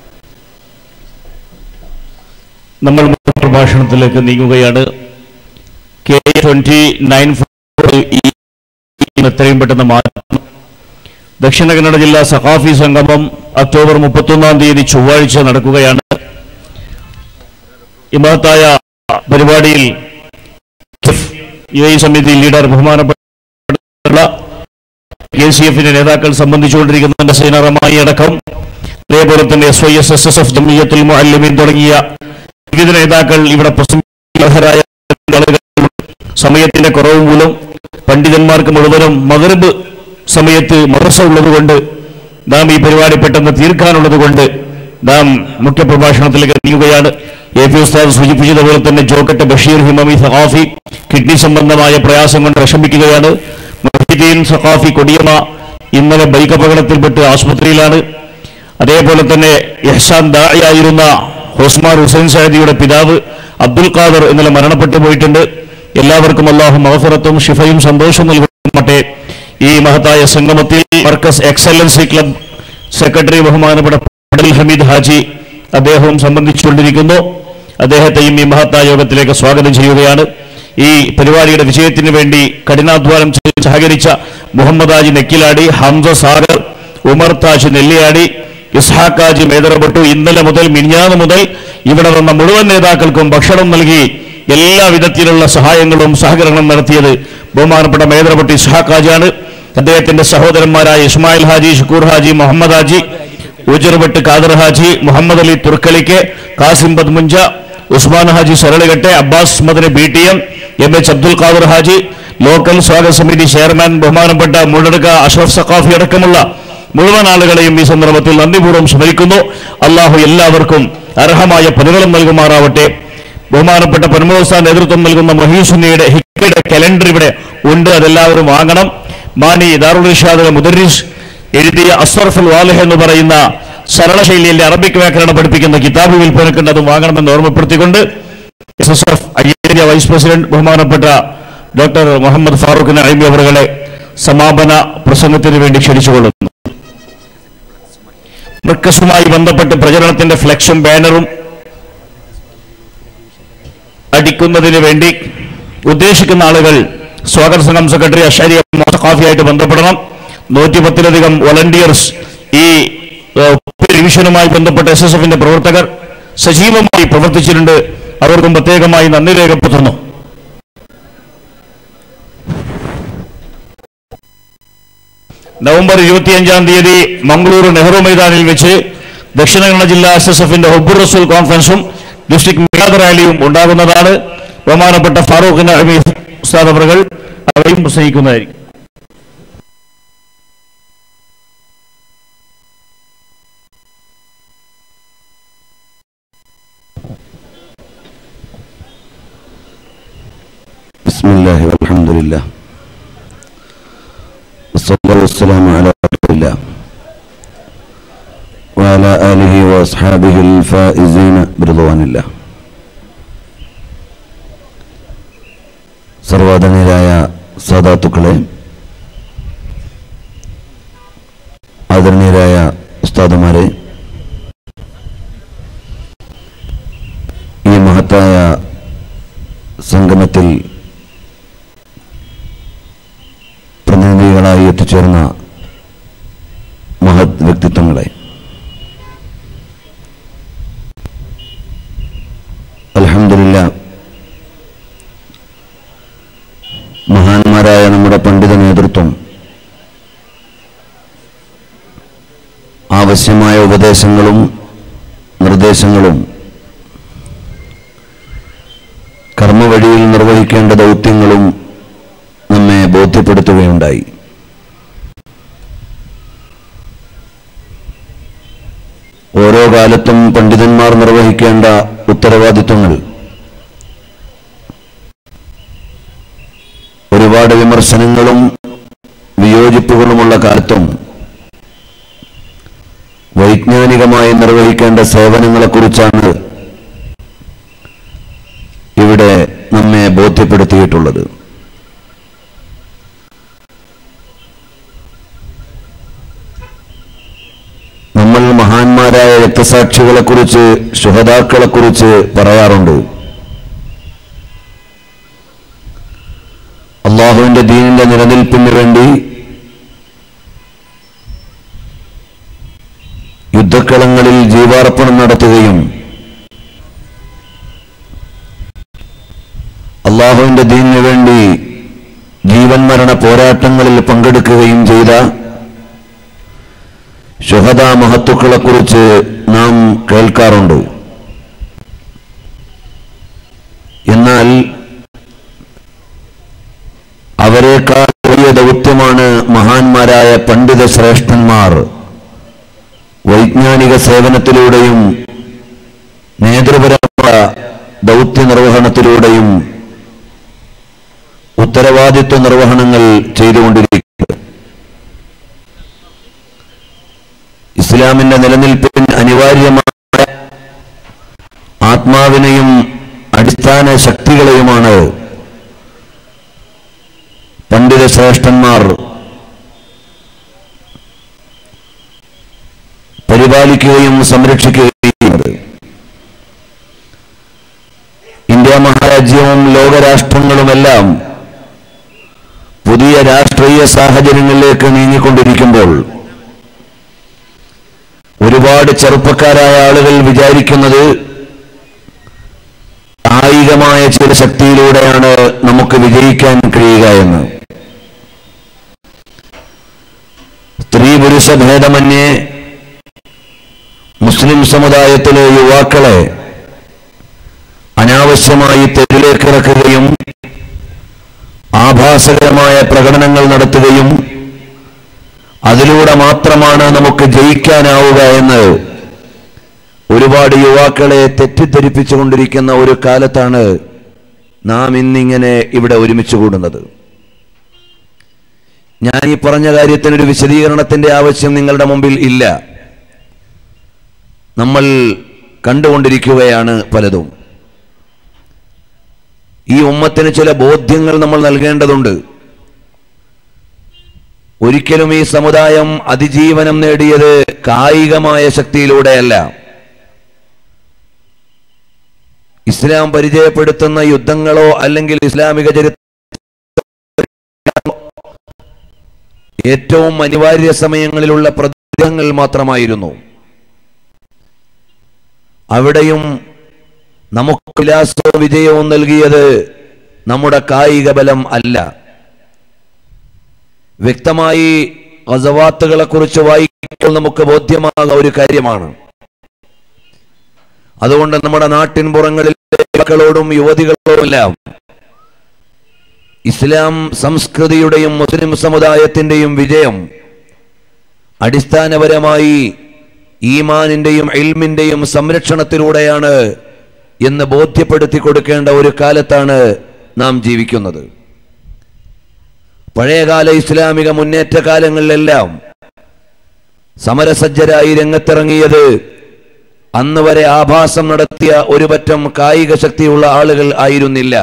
നമ്മൾ പ്രഭാഷണത്തിലേക്ക് നീങ്ങുകയാണ് കെ ട്വന്റി നയൻ എത്രയും പെട്ടെന്ന് മാറ്റം ദക്ഷിണ കന്നഡ ജില്ലാ സഖാഫി സംഗമം ഒക്ടോബർ മുപ്പത്തൊന്നാം തീയതി ചൊവ്വാഴ്ച നടക്കുകയാണ് ഈ മഹത്തായ പരിപാടിയിൽ യു എ സമിതി ലീഡർ ബഹുമാനപ്പെട്ട കെ സി എഫിന്റെ നേതാക്കൾ സംബന്ധിച്ചുകൊണ്ടിരിക്കുന്ന സൈനറമായി അടക്കം അതേപോലെ തന്നെ S Y S S S F Jamiyyathul Muallimeen തുടങ്ങിയ വിവിധ നേതാക്കൾ ഇവിടെ പ്രസംഗരായ ആളുകൾ സമയത്തിന്റെ കുറവ് മൂലം പണ്ഡിതന്മാർക്ക് മുഴുവനും മകരബ് സമയത്ത് മദ്രസ ഉള്ളതുകൊണ്ട് നാം ഈ പരിപാടി പെട്ടെന്ന് തീർക്കാനുള്ളത് കൊണ്ട് നാം മുഖ്യപ്രഭാഷണത്തിലേക്ക് നീങ്ങുകയാണ് എ പി ഉസ്താദ് സൂചിപ്പിച്ചതുപോലെ തന്നെ ജോക്കട്ട് ബഷീർ ഹിമമി സഖാഫി കിഡ്നി സംബന്ധമായ പ്രയാസം കൊണ്ട് വിഷമിക്കുകയാണ് മൊഹീദ്ദീൻ സഖാഫി കൊടിയമ ഇന്നലെ ബൈക്ക് അപകടത്തിൽപ്പെട്ട് ആശുപത്രിയിലാണ് അതേപോലെ തന്നെ യഹ്സാൻ ദായായിരുന്ന ഹുസ്മാൻ ഹുസൈൻ സാദിയുടെ പിതാവ് അബ്ദുൽ ഖാദർ ഇന്നലെ മരണപ്പെട്ടു പോയിട്ടുണ്ട് എല്ലാവർക്കും അള്ളാഹു മഹഫറത്തും ഷിഫയും സന്തോഷവും നൽകട്ടെ ഈ മഹത്തായ സംഗമത്തിൽ മർക്കസ് എക്സലൻസി ക്ലബ് സെക്രട്ടറി ബഹുമാനപ്പെട്ട അബ്ദുൽ ഹമീദ് ഹാജി അദ്ദേഹവും സംബന്ധിച്ചുകൊണ്ടിരിക്കുന്നു അദ്ദേഹത്തെയും ഈ മഹത്തായ യോഗത്തിലേക്ക് സ്വാഗതം ചെയ്യുകയാണ് ഈ പരിപാടിയുടെ വിജയത്തിന് വേണ്ടി കഠിനാധ്വാനം ചെയ്ത് സഹകരിച്ച മുഹമ്മദ് ഹാജി നെക്കിലാടി ഹംസ സാഗർ ഉമർ താജ് നെല്ലിയാടി ഇസ്ഹാഖാജി മേദറപ്പെട്ടു ഇന്നലെ മുതൽ മിനിഞ്ഞാന്ന് മുതൽ ഇവിടെ വന്ന മുഴുവൻ നേതാക്കൾക്കും ഭക്ഷണം നൽകി എല്ലാ വിധത്തിലുള്ള സഹായങ്ങളും സഹകരണം നടത്തിയത് ബഹുമാനപ്പെട്ട മേദറപ്പെട്ട് ഇസ്ഹാഖാജിയാണ് അദ്ദേഹത്തിന്റെ സഹോദരന്മാരായ ഇസ്മായിൽ ഹാജി ഷുക്കൂർ ഹാജി മുഹമ്മദ് ഹാജി ഊജർവെട്ട് ഖാദർ ഹാജി മുഹമ്മദ് അലി തുർക്കലിക്ക് കാസിം ബദ്മുഞ്ച Usman Haji Saralikatte Abbas Madani B T M M H Abdul Khader Haji local സ്വാഗത സമിതി ചെയർമാൻ ബഹുമാനപ്പെട്ട മുള്ളടുക്ക അഷ്റഫ് സഖാഫി അടക്കമുള്ള മുഴുവൻ ആളുകളെയും ഈ സന്ദർഭത്തിൽ നന്ദിപൂർവ്വം സ്മരിക്കുന്നു അള്ളാഹു എല്ലാവർക്കും അർഹമായ പ്രതിഫലം നൽകുമാറാവട്ടെ ബഹുമാനപ്പെട്ട പരമോത്സവ നേതൃത്വം നൽകുന്ന മഹീസുന്നിയുടെ ഹിക്കയുടെ കലണ്ടർ ഇവിടെ ഉണ്ട് അതെല്ലാവരും വാങ്ങണം മാനി ദാറുൽ ഇർഷാദിലെ മുദരിസ് എഴുതിയ അസ്വർഫുൽ വാലിഹ് എന്ന് പറയുന്ന സരളശൈലിയിലെ അറബിക് വ്യാകരണം പഠിപ്പിക്കുന്ന കിതാബ് വിൽപ്പനക്കുണ്ട് അതും വാങ്ങണമെന്ന് ഓർമ്മപ്പെടുത്തിക്കൊണ്ട് S S F I area vice president ബഹുമാനപ്പെട്ട ഡോക്ടർ മുഹമ്മദ് ഫാറൂഖ് നൈമി അവറുകളെ സമാപന പ്രസംഗത്തിന് വേണ്ടി ക്ഷണിച്ചുകൊള്ളുന്നു മർക്കസുമായി ബന്ധപ്പെട്ട് പ്രചരണത്തിന്റെ ഫ്ലെക്സും ബാനറും അടിക്കുന്നതിന് വേണ്ടി ഉദ്ദേശിക്കുന്ന ആളുകൾ സ്വാഗത സംഘം സെക്രട്ടറി അഷാരി ഖാഫിയായിട്ട് ബന്ധപ്പെടണം നൂറ്റി പത്തിലധികം വോളണ്ടിയേഴ്സ് ഈ ഏഹ്, ഡിവിഷനുമായി ബന്ധപ്പെട്ട എസ് എസ് എഫിന്റെ പ്രവർത്തകർ സജീവമായി പ്രവർത്തിച്ചിട്ടുണ്ട് അവർക്കും പ്രത്യേകമായി നന്ദി രേഖപ്പെടുത്തുന്നു നവംബർ ഇരുപത്തിയഞ്ചാം തീയതി മംഗളൂരു നെഹ്റു മൈതാനിൽ വെച്ച് ദക്ഷിണ കന്നഡ ജില്ലാ എസ് എസ് എഫിന്റെ ഹുബുർ റസൂൽ കോൺഫറൻസും ഡിസ്ട്രിക്ട് മിലാദ് റാലിയും ഉണ്ടാകുന്നതാണ് ബഹുമാനപ്പെട്ട ഫാറൂഖ് നഹമി ഉസ്താദ് അവറുകൾ അവയും പ്രസംഗിക്കുന്നതായിരിക്കും بسم الله والحمد لله والصلاة والسلام على رسول الله وعلى آله وأصحابه الفائزين برضوان الله സർവാധനരായ സാദാത്തുക്കളെ ആദരണീയരായ ഉസ്താദുമാരെ ഈ മഹത്തായ സംഗമത്തിൽ പ്രതിനിധികളായി എത്തിച്ചേർന്ന മഹത് വ്യക്തിത്വങ്ങളെ അലഹമില്ല മഹാന്മാരായ നമ്മുടെ പണ്ഡിത നേതൃത്വം ആവശ്യമായ ഉപദേശങ്ങളും നിർദ്ദേശങ്ങളും കർമ്മവഴിയിൽ നിർവഹിക്കേണ്ട ദൗത്യങ്ങളും നമ്മെ ബോധ്യപ്പെടുത്തുകയുണ്ടായി ഓരോ കാലത്തും പണ്ഡിതന്മാർ നിർവഹിക്കേണ്ട ഉത്തരവാദിത്വങ്ങൾ ഒരുപാട് വിമർശനങ്ങളും വിയോജിപ്പുകളുമുള്ള കാലത്തും വൈജ്ഞാനികമായി നിർവഹിക്കേണ്ട സേവനങ്ങളെക്കുറിച്ചാണ് ഇവിടെ നമ്മെ ബോധ്യപ്പെടുത്തിയിട്ടുള്ളത് നമ്മൾ മഹാന്മാരായ രക്തസാക്ഷികളെക്കുറിച്ച് ശുഹതാക്കളെക്കുറിച്ച് പറയാറുണ്ട് അള്ളാഹുവിന്റെ ദീനിന്റെ നിലനിൽപ്പിന് വേണ്ടി യുദ്ധക്കളങ്ങളിൽ ജീവാർപ്പണം നടത്തുകയും അള്ളാഹുവിന്റെ ദീനിനു വേണ്ടി ജീവൻ മരണ പോരാട്ടങ്ങളിൽ പങ്കെടുക്കുകയും ചെയ്ത ശുഹദ മഹത്തുക്കളെക്കുറിച്ച് നാം കേൾക്കാറുണ്ട് എന്നാൽ അവരെക്കാൾ വലിയ ദൗത്യമാണ് മഹാന്മാരായ പണ്ഡിത ശ്രേഷ്ഠന്മാർ വൈജ്ഞാനിക സേവനത്തിലൂടെയും നേതൃപരമായ ദൗത്യ നിർവഹണത്തിലൂടെയും ഉത്തരവാദിത്വ നിർവഹണങ്ങൾ ചെയ്തുകൊണ്ടിരിക്കുന്നത് ഇസ്ലാമിന്റെ നിലനിൽപ്പിന് അനിവാര്യമായ ആത്മാവിനെയും അടിസ്ഥാന ശക്തികളെയുമാണ് പണ്ഡിത ശ്രേഷ്ഠന്മാർ പരിപാലിക്കുകയും സംരക്ഷിക്കുകയും ചെയ്യുന്നത് ഇന്ത്യ മഹാരാജ്യവും ലോകരാഷ്ട്രങ്ങളുമെല്ലാം പുതിയ രാഷ്ട്രീയ സാഹചര്യങ്ങളിലേക്ക് നീങ്ങിക്കൊണ്ടിരിക്കുമ്പോൾ ഒരുപാട് ചെറുപ്പക്കാരായ ആളുകൾ വിചാരിക്കുന്നത് കായികമായ ചില ശക്തിയിലൂടെയാണ് നമുക്ക് വിജയിക്കാൻ കഴിയുക എന്ന് സ്ത്രീ പുരുഷ ഭേദമന്യേ മുസ്ലിം സമുദായത്തിലെ യുവാക്കളെ അനാവശ്യമായി തെരുവിലേക്ക് ഇറക്കുകയും ആഭാസകരമായ പ്രകടനങ്ങൾ നടത്തുകയും അതിലൂടെ മാത്രമാണ് നമുക്ക് ജയിക്കാനാവുക എന്ന് ഒരുപാട് യുവാക്കളെ തെറ്റിദ്ധരിപ്പിച്ചുകൊണ്ടിരിക്കുന്ന ഒരു കാലത്താണ് നാം ഇന്നിങ്ങനെ ഇവിടെ ഒരുമിച്ച് കൂടുന്നത് ഞാൻ ഈ പറഞ്ഞ കാര്യത്തിനൊരു വിശദീകരണത്തിന്റെ ആവശ്യം നിങ്ങളുടെ മുമ്പിൽ ഇല്ല നമ്മൾ കണ്ടുകൊണ്ടിരിക്കുകയാണ് പലതും ഈ ഉമ്മത്തിന് ചില ബോധ്യങ്ങൾ നമ്മൾ നൽകേണ്ടതുണ്ട് ഒരിക്കലും ഈ സമുദായം അതിജീവനം നേടിയത് കായികമായ ശക്തിയിലൂടെയല്ല ഇസ്ലാം പരിചയപ്പെടുത്തുന്ന യുദ്ധങ്ങളോ അല്ലെങ്കിൽ ഇസ്ലാമിക ചരിത്ര ഏറ്റവും അനിവാര്യ സമയങ്ങളിലുള്ള പ്രതിരോധങ്ങൾ മാത്രമായിരുന്നു അവിടെയും നമുക്ക് വിലാസവും വിജയവും നൽകിയത് നമ്മുടെ കായിക ബലം അല്ല വ്യക്തമായി ഗസവാത്തുകളെ കുറിച്ച് വായിക്കുമ്പോൾ നമുക്ക് ബോധ്യമാകുന്ന ഒരു കാര്യമാണ് അതുകൊണ്ട് നമ്മുടെ നാട്ടിൻ പുറങ്ങളിലെ യുവാക്കളോടും യുവതികളോടുമെല്ലാം ഇസ്ലാം സംസ്കൃതിയുടെയും മുസ്ലിം സമുദായത്തിന്റെയും വിജയം അടിസ്ഥാനപരമായി ഈമാനിന്റെയും ഇൽമിന്റെയും സംരക്ഷണത്തിലൂടെയാണ് എന്ന് ബോധ്യപ്പെടുത്തി കൊടുക്കേണ്ട ഒരു കാലത്താണ് നാം ജീവിക്കുന്നത് പഴയകാല ഇസ്ലാമിക മുന്നേറ്റ കാലങ്ങളിലെല്ലാം സമരസജ്ജരായി രംഗത്തിറങ്ങിയത് അന്ന് വരെ ആഭാസം നടത്തിയ ഒരു പറ്റം കായിക ശക്തിയുള്ള ആളുകൾ ആയിരുന്നില്ല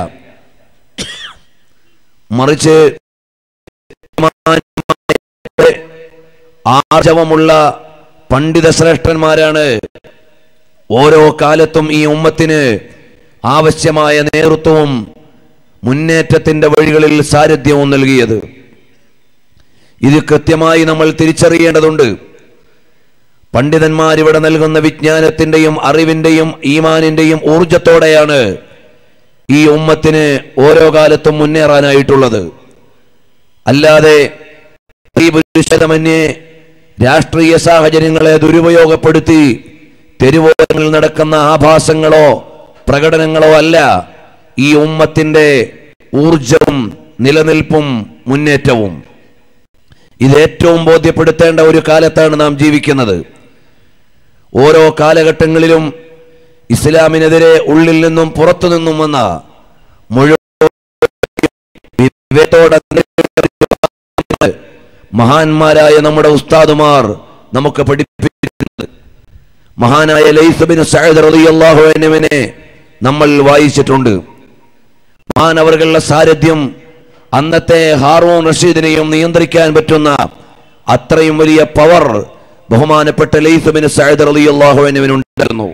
മറിച്ച് ആർജവമുള്ള പണ്ഡിത ശ്രേഷ്ഠന്മാരാണ് ഓരോ കാലത്തും ഈ ഉമ്മത്തിന് ആവശ്യമായ നേതൃത്വവും മുന്നേറ്റത്തിന്റെ വഴികളിൽ സാരഥ്യവും നൽകിയത് ഇത് കൃത്യമായി നമ്മൾ തിരിച്ചറിയേണ്ടതുണ്ട് പണ്ഡിതന്മാർ ഇവിടെ നൽകുന്ന വിജ്ഞാനത്തിന്റെയും അറിവിന്റെയും ഈമാനിന്റെയും ഊർജത്തോടെയാണ് ഈ ഉമ്മത്തിന് ഓരോ കാലത്തും മുന്നേറാനായിട്ടുള്ളത് അല്ലാതെ ഈ പുരുഷതമന്യേ രാഷ്ട്രീയ സാഹചര്യങ്ങളെ ദുരുപയോഗപ്പെടുത്തി തെരുവോരങ്ങളിൽ നടക്കുന്ന ആഭാസങ്ങളോ പ്രകടനങ്ങളോ അല്ല ഈ ഉമ്മത്തിന്റെ ഊർജവും നിലനിൽപ്പും മുന്നേറ്റവും ഇത് ഏറ്റവും ബോധ്യപ്പെടുത്തേണ്ട ഒരു കാലത്താണ് നാം ജീവിക്കുന്നത് ഓരോ കാലഘട്ടങ്ങളിലും ഇസ്ലാമിനെതിരെ ഉള്ളിൽ നിന്നും പുറത്തു നിന്നും വന്ന മുഴുവൻ വിവേകത്തോടെ മഹാന്മാരായ നമ്മുടെ ഉസ്താദുമാർ നമുക്ക് പഠിപ്പിച്ചിട്ടുണ്ട് മഹാനായ ലൈസബിൻ സഅദ് റളിയല്ലാഹു അൻഹുവിനെ നമ്മൾ വായിച്ചിട്ടുണ്ട് മഹാൻ അവர்களுടെ സാരഥ്യം അന്നത്തെ ഹാറൂൺ റഷീദിനെയും നിയന്ത്രിക്കാൻ പറ്റുന്ന അത്രയും വലിയ പവർ ബഹുമാനപ്പെട്ട ലൈസബിൻ സഅദ് റളിയല്ലാഹു അൻഹുവിനുണ്ടായിരുന്നു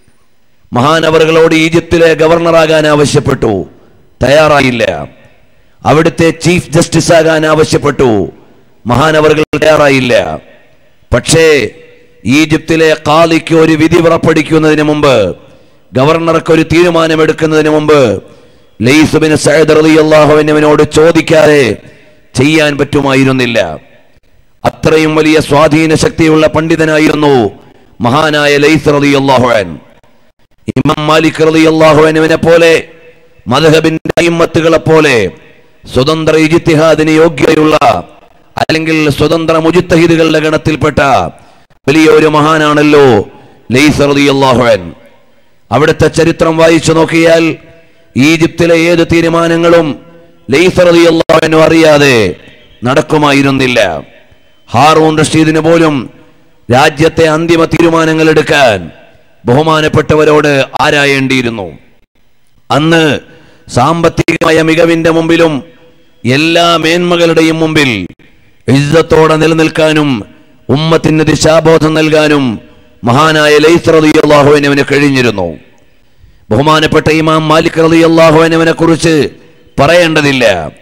മഹാനവറുകളോട് ഈജിപ്തിലെ ഗവർണറാകാൻ ആവശ്യപ്പെട്ടു തയ്യാറായില്ല അവിടുത്തെ ചീഫ് ജസ്റ്റിസ് ആകാൻ ആവശ്യപ്പെട്ടു മഹാനവറുകൾ തയ്യാറായില്ല പക്ഷേ ഈജിപ്തിലെ കാലിക്ക് ഒരു വിധി പുറപ്പെടുവിക്കുന്നതിന് മുമ്പ് ഗവർണർക്ക് ഒരു തീരുമാനമെടുക്കുന്നതിന് മുമ്പ് ലൈസുബിന് സയ്യിദ് റളിയല്ലാഹുവിനോട് ചോദിക്കാതെ ചെയ്യാൻ പറ്റുമായിരുന്നില്ല അത്രയും വലിയ സ്വാധീന ശക്തിയുള്ള പണ്ഡിതനായിരുന്നു മഹാനായ ലൈസ് റളിയല്ലാഹു അൻഹു ഇമാം മാലിക് റളിയല്ലാഹു അൻഹുവിനെ പോലെ മദ്ഹബിന്റെ അയിമ്മത്തുകളെ പോലെ സ്വതന്ത്ര ഇജ്തിഹാദിന് യോഗ്യതയുള്ള അല്ലെങ്കിൽ സ്വതന്ത്ര മുജിത്തഹിദുകളുടെ ഗണത്തിൽപ്പെട്ട വലിയൊരു മഹാനാണല്ലോ ലൈസ് റളിയല്ലാഹു അൻഹു അവിടുത്തെ ചരിത്രം വായിച്ചു നോക്കിയാൽ ഈജിപ്തിലെ ഏത് തീരുമാനങ്ങളും ലൈസ് റളിയല്ലാഹു അൻഹു അറിയാതെ നടക്കുമായിരുന്നില്ല ഹാറൂൺ റഷീദിന് പോലും രാജ്യത്തെ അന്തിമ തീരുമാനങ്ങൾ എടുക്കാൻ ബഹുമാനപ്പെട്ടവരോട് ആരായേണ്ടിയിരുന്നു അന്ന് സാമ്പത്തികമായ മികവിന്റെ മുമ്പിലും എല്ലാ മേന്മകളുടെയും മുമ്പിൽ ഇജ്ജത്തോടെ നിലനിൽക്കാനും ഉമ്മത്തിന് ദിശാബോധം നൽകാനും മഹാനായ ലൈസ് റളിയല്ലാഹുവിനവന് കഴിഞ്ഞിരുന്നു ബഹുമാനപ്പെട്ട ഇമാം മാലിക് റളിയല്ലാഹുവിനവനെ കുറിച്ച് പറയേണ്ടതില്ല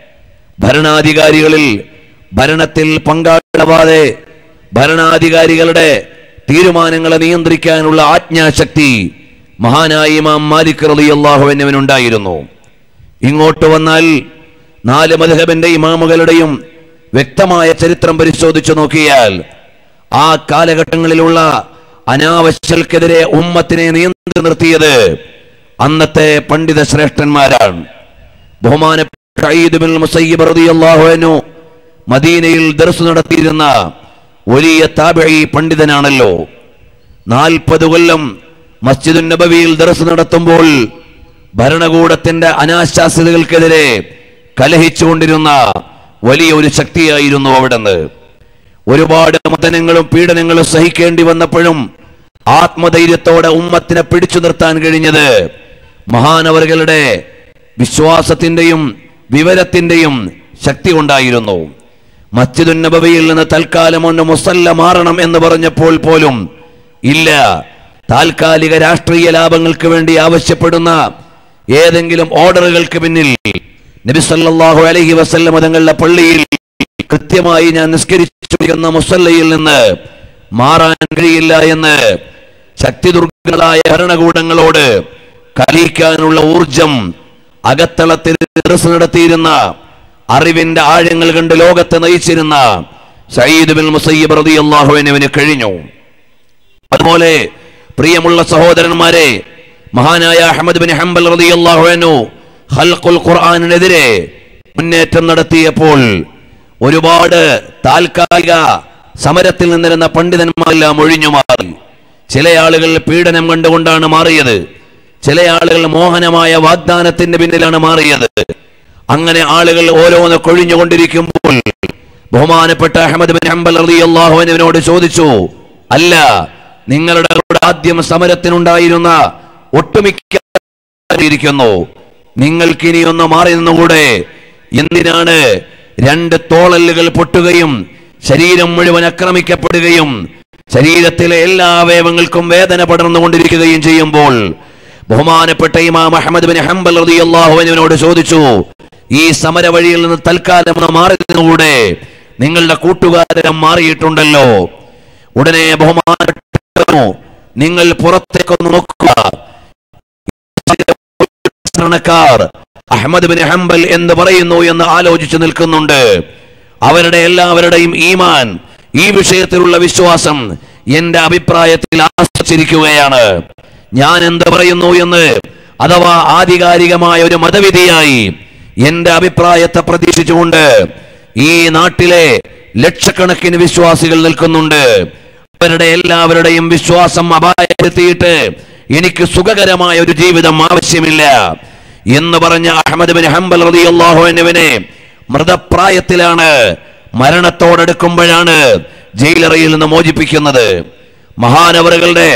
ഭരണാധികാരികളിൽ ഭരണത്തിൽ പങ്കാളിയാവാതെ ഭരണാധികാരികളുടെ തീരുമാനങ്ങളെ നിയന്ത്രിക്കാനുള്ള ആജ്ഞാശക്തി മഹാനായ ഇമാം മാലിക് റളിയല്ലാഹു എന്നിവനുണ്ടായിരുന്നു ഇങ്ങോട്ട് വന്നാൽ നാല് മധുഹബിന്റെ ഇമാമുകളുടെയും വ്യക്തമായ ചരിത്രം പരിശോധിച്ചു നോക്കിയാൽ ആ കാലഘട്ടങ്ങളിലുള്ള അനാവശ്യൽക്കെതിരെ ഉമ്മത്തിനെ നിയന്ത്രി നിർത്തിയത് അന്നത്തെ പണ്ഡിത ശ്രേഷ്ഠന്മാരാണ് ബഹുമാനപ്പെട്ട സഈദ് ബിൻ മുസയ്യിബ് റളിയല്ലാഹു അൻഹു മദീനയിൽ ദർസ് നടത്തിയിരുന്ന വലിയ താബിഈ പണ്ഡിതനാണല്ലോ നാൽപ്പത് കൊല്ലം മസ്ജിദുൻ നബവിയിൽ ദർസ് നടത്തുമ്പോൾ ഭരണകൂടത്തിന്റെ അനാശാസ്യതകൾക്കെതിരെ കലഹിച്ചുകൊണ്ടിരുന്ന വലിയ ഒരു ശക്തിയായിരുന്നു അവിടുന്ന് ഒരുപാട് മതനങ്ങളും പീഡനങ്ങളും സഹിക്കേണ്ടി വന്നപ്പോഴും ആത്മധൈര്യത്തോടെ ഉമ്മത്തിനെ പിടിച്ചു നിർത്താൻ കഴിഞ്ഞത് മഹാനവറുകളുടെ വിശ്വാസത്തിന്റെയും വിവരത്തിന്റെയും ശക്തി കൊണ്ടായിരുന്നു മസ്ജിദുൻ നബവിയിൽ നിന്ന് തൽക്കാലം ഒന്ന് മുസല്ല മാറണം എന്ന് പറഞ്ഞപ്പോൾ പോലും ഇല്ല താൽക്കാലിക രാഷ്ട്രീയ ലാഭങ്ങൾക്ക് വേണ്ടി ആവശ്യപ്പെടുന്ന ഏതെങ്കിലും ഓർഡറുകൾക്ക് പിന്നിൽ നബി സല്ലല്ലാഹു അലൈഹി വസല്ലം തങ്ങളുടെ പള്ളിയിൽ കൃത്യമായി ഞാൻ നിസ്കരിച്ചിരിക്കുന്ന മുസല്ലയിൽ നിന്ന് മാറാൻ കഴിയില്ല എന്ന് ശക്തിദുർഗങ്ങളായ ഭരണകൂടങ്ങളോട് കലിക്കാനുള്ള ഊർജം അകത്തളത്തിൽ ദർസ് നടത്തിയിരുന്ന അറിവിന്റെ ആഴങ്ങൾ കണ്ട് ലോകത്തെ നയിച്ചിരുന്ന സയ്യിദ് ബിൻ മുസയ്യിബ് റളിയല്ലാഹു അൻഹുവിന് കഴിഞ്ഞു അതുപോലെ പ്രിയമുള്ള സഹോദരന്മാരെ മഹാനായ അഹമ്മദ് ബിൻ ഹംബൽ റളിയല്ലാഹു അൻഹു ഖൽഖുൽ ഖുർആനിനെതിരെ മുന്നേറ്റം നടത്തിയപ്പോൾ ഒരുപാട് താൽക്കാലിക സമരത്തിൽ നിന്നിരുന്ന പണ്ഡിതന്മാരെല്ലാം ഒഴിഞ്ഞു മാറി ചില ആളുകൾ പീഡനം കണ്ടുകൊണ്ടാണ് മാറിയത് ചില ആളുകൾ മോഹനമായ വാഗ്ദാനത്തിന്റെ പിന്നിലാണ് മാറിയത് അങ്ങനെ ആളുകൾ ഓരോന്ന് കൊഴിഞ്ഞുകൊണ്ടിരിക്കുമ്പോൾ ബഹുമാനപ്പെട്ട അഹമ്മദ് ബിൻ ഹംബൽ റളിയല്ലാഹു അൻഹുവിനോട് ചോദിച്ചു അല്ല നിങ്ങളുടെ കൂടെ ആദ്യം സമരത്തിനുണ്ടായിരുന്ന ഒട്ടുമിക്ക ഇരിക്കുന്നു നിങ്ങൾക്ക് ഇനി ഒന്ന് മാറി നിന്നുകൂടെ എന്തിനാണ് രണ്ട് തോളല്ലുകൾ പൊട്ടുകയും ശരീരം മുഴുവൻ ആക്രമിക്കപ്പെടുകയും ശരീരത്തിലെ എല്ലാ അവയവങ്ങൾക്കും വേദന പടർന്നുകൊണ്ടിരിക്കുകയും ചെയ്യുമ്പോൾ ബഹുമാനപ്പെട്ട ഇമാം അഹമ്മദ് ബിൻ ഹംബൽ റളിയല്ലാഹു അൻഹുവിനോട് ചോദിച്ചു ഈ സമര വഴിയിൽ നിന്ന് തൽക്കാലം ഒന്ന് മാറി നിന്നുകൂടെ നിങ്ങളുടെ കൂട്ടുകാരൻ മാറിയിട്ടുണ്ടല്ലോ ഉടനെ ബഹുമാനപ്പെട്ട നിങ്ങൾ പുറത്തേക്കൊന്ന് നോക്കുക സാധാരണക്കാർ അഹമ്മദ് ബിൻ ഹംബൽ എന്ന് പറയുന്നു എന്ന് ആലോചിച്ചു നിൽക്കുന്നുണ്ട് അവരുടെ എല്ലാവരുടെയും ഈമാൻ ഈ വിഷയത്തിലുള്ള വിശ്വാസം എന്റെ അഭിപ്രായത്തിൽ ആശ്രയിച്ചിരിക്കുകയാണ് ഞാൻ എന്ത് പറയുന്നു എന്ന് അഥവാ ആധികാരികമായ ഒരു മതവിധിയായി എന്റെ അഭിപ്രായത്തെ പ്രതീക്ഷിച്ചുകൊണ്ട് ഈ നാട്ടിലെ ലക്ഷക്കണക്കിന് വിശ്വാസികൾ നിൽക്കുന്നുണ്ട് അവരുടെ എല്ലാവരുടെയും വിശ്വാസം അപായപ്പെടുത്തിയിട്ട് എനിക്ക് സുഖകരമായ ഒരു ജീവിതം ആവശ്യമില്ല എന്ന് പറഞ്ഞ അഹമ്മദ് ബിൻ ഹംബൽ റളിയല്ലാഹു അൻഹുവിനെ മൃതപ്രായത്തിലാണ് മരണത്തോടടുക്കുമ്പോഴാണ് ജയിലറയിൽ നിന്ന് മോചിപ്പിക്കുന്നത് മഹാനവറുകളുടെ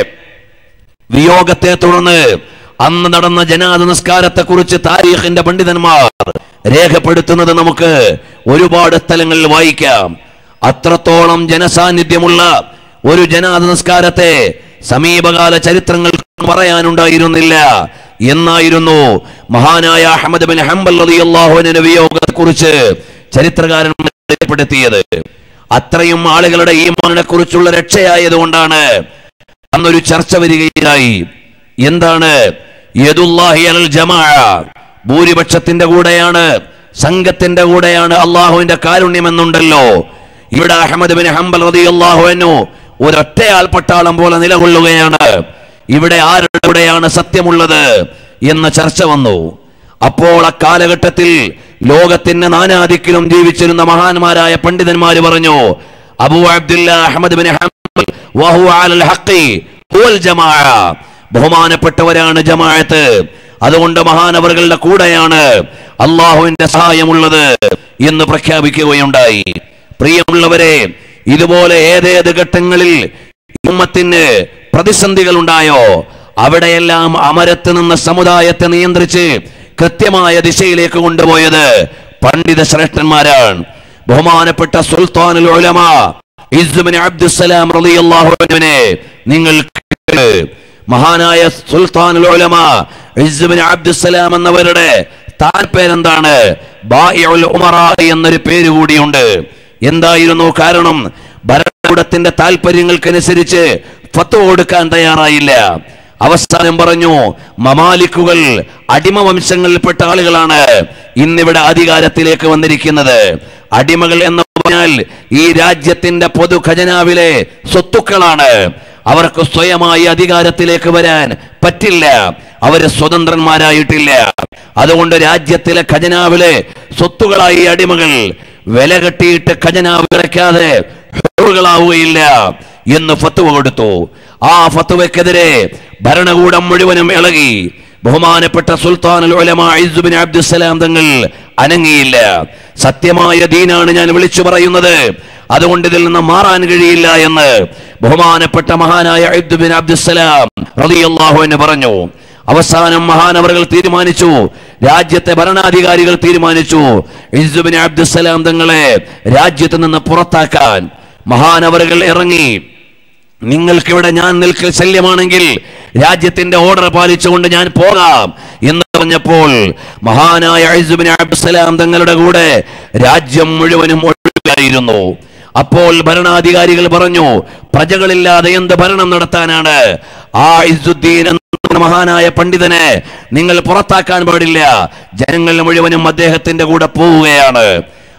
വിയോഗത്തെ തുടർന്ന് അന്ന് നടന്ന ജനാദ നിസ്കാരത്തെ കുറിച്ച് താരീഖിന്റെ പണ്ഡിതന്മാർ രേഖപ്പെടുത്തുന്നത് നമുക്ക് ഒരുപാട് സ്ഥലങ്ങളിൽ വായിക്കാം അത്രത്തോളം ജനസാന്നിധ്യമുള്ള ഒരു ജനാദ നിസ്കാരത്തെ സമീപകാല ചരിത്രങ്ങൾ പറയാനുണ്ടായിരുന്നില്ല എന്നായിരുന്നു മഹാനായ അഹമ്മദ് ബിൻ ഹംബൽ റളിയല്ലാഹുവിന്റെ വിയോഗത്തെ കുറിച്ച് ചരിത്രകാരന്മാർ രേഖപ്പെടുത്തിയത് അത്രയും ആളുകളുടെ ഈമാനിനെ കുറിച്ചുള്ള രക്ഷയായതുകൊണ്ടാണ് അന്നൊരു ചർച്ച വരികയായി എന്താണ് യദുല്ലാഹി അലൽ ജമാഅ ഭൂരിപക്ഷത്തിന്റെ കൂടെയാണ് സംഘത്തിന്റെ കൂടെയാണ് അള്ളാഹുവിന്റെ കാരുണ്യം എന്നുണ്ടല്ലോ ഇവിടെ അഹമ്മദ് ബിൻ ഹംബൽ റളിയല്ലാഹു അൻഹു ഒരൊറ്റയാൾ പട്ടാളം പോലെ നിലകൊള്ളുകയാണ് ഇവിടെ ആരുടെ കൂടെയാണ് സത്യമുള്ളത് എന്ന ചർച്ച വന്നു അപ്പോൾ അക്കാലഘട്ടത്തിൽ ലോകത്തിന്റെ നാനാദിക്കിലും ജീവിച്ചിരുന്ന മഹാന്മാരായ പണ്ഡിതന്മാര് പറഞ്ഞു അബൂ അബ്ദുല്ല അഹമ്മദ് ബിൻ ഹംബൽ വഹു അലൽ ഹഖി ഹുവൽ ജമാഅ ബഹുമാനപ്പെട്ടവരാണ് ജമാഅത്ത് അതുകൊണ്ട് മഹാനവറുകളുടെ കൂടെയാണ് അള്ളാഹുവിന്റെ സഹായമുള്ളത് എന്ന് പ്രഖ്യാപിക്കുകയുണ്ടായി പ്രിയമുള്ളവരെ ഇതുപോലെ ഏതേത് ഘട്ടങ്ങളിൽ ഉമ്മത്തിന് പ്രതിസന്ധികൾ ഉണ്ടായോ അവിടെയെല്ലാം അമരത്ത് നിന്ന സമുദായത്തെ നിയന്ത്രിച്ച് കൃത്യമായ ദിശയിലേക്ക് കൊണ്ടുപോയത് പണ്ഡിത ശ്രേഷ്ഠന്മാരാണ് ബഹുമാനപ്പെട്ട സുൽത്താനുൽ ഉലമ ഇസ്ബിന് അബ്ദുസലാം റളിയല്ലാഹു അൻഹുവിനെ നിങ്ങൾ കേട്ട് മഹാനായ സുൽത്താനുൽ ഉലമ ഇസ്ബിന് അബ്ദുസലാം എന്നവരുടെ താൽപ്പേരെന്താണ് ബായിഉൽ ഉമറ എന്നൊരു പേര് കൂടിയുണ്ട് എന്തായിരുന്നു കാരണം ഭരണകൂടത്തിന്റെ താല്പര്യങ്ങൾക്കനുസരിച്ച് ഫത്വ കൊടുക്കാൻ തയ്യാറായില്ല അവസാനം പറഞ്ഞു മമാലിക്കുകൾ അടിമ വംശങ്ങളിൽപ്പെട്ട ആളുകളാണ് ഇന്നിവിടെ അധികാരത്തിലേക്ക് വന്നിരിക്കുന്നത് അടിമകൾ എന്ന് പറഞ്ഞാൽ ഈ രാജ്യത്തിന്റെ പൊതു ഖജനാവിലെ സ്വത്തുക്കളാണ് അവർക്ക് സ്വയമായി അധികാരത്തിലേക്ക് വരാൻ പറ്റില്ല അവര് സ്വതന്ത്രന്മാരായിട്ടില്ല അതുകൊണ്ട് രാജ്യത്തിലെ ഖജനാവിലെ സ്വത്തുകളായി അടിമകൾ വില കെട്ടിയിട്ട് ഖജനാവ് കിടക്കാതെ ഹുറുകളാവുകയില്ല എന്ന് ഫത്വ കൊടുത്തു ആ ഫത്വയ്ക്കെതിരെ ഭരണകൂടം മുഴുവനും ഇളകി ബഹുമാനപ്പെട്ട സുൽത്താനുൽ ഉലമ ഇസ്ബിൻ അബ്ദുസലാം തങ്ങൾ അനങ്ങിയില്ല സത്യമായ ദീനാണ് ഞാൻ വിളിച്ചു പറയുന്നത് അതുകൊണ്ട് ഇതിൽ നിന്ന് മാറാൻ കഴിയില്ല എന്ന് ബഹുമാനപ്പെട്ട മഹാനായ ഇബ്ദുബിൻ അബ്ദുസലാം റളിയല്ലാഹു എന്ന് പറഞ്ഞു അവസാനം മഹാനവറുകൾ തീരുമാനിച്ചു രാജ്യത്തെ ഭരണാധികാരികൾ തീരുമാനിച്ചു ഇസുബിൻ അബ്ദുസലാം തങ്ങളെ രാജ്യത്ത് നിന്ന് പുറത്താക്കാൻ മഹാനവറുകൾ ഇറങ്ങി നിങ്ങൾക്കിവിടെ ഞാൻ നിൽക്കൽ ശല്യമാണെങ്കിൽ രാജ്യത്തിന്റെ ഓർഡർ പാലിച്ചുകൊണ്ട് ഞാൻ പോകാം എന്ന് പറഞ്ഞപ്പോൾ മഹാനായ ഇസുബിൻ അബ്ദുസലാം തങ്ങളുടെ കൂടെ രാജ്യം മുഴുവനും ഒഴുകായിരുന്നു അപ്പോൾ ഭരണാധികാരികൾ പറഞ്ഞു പ്രജകളില്ലാതെ എന്ത് ഭരണം നടത്താനാണ് ആ ഇസുദ്ദീൻ എന്ന മഹാനായ പണ്ഡിതനെ നിങ്ങൾ പുറത്താക്കാൻ പാടില്ല ജനങ്ങൾ മുഴുവനും അദ്ദേഹത്തിന്റെ കൂടെ പോവുകയാണ്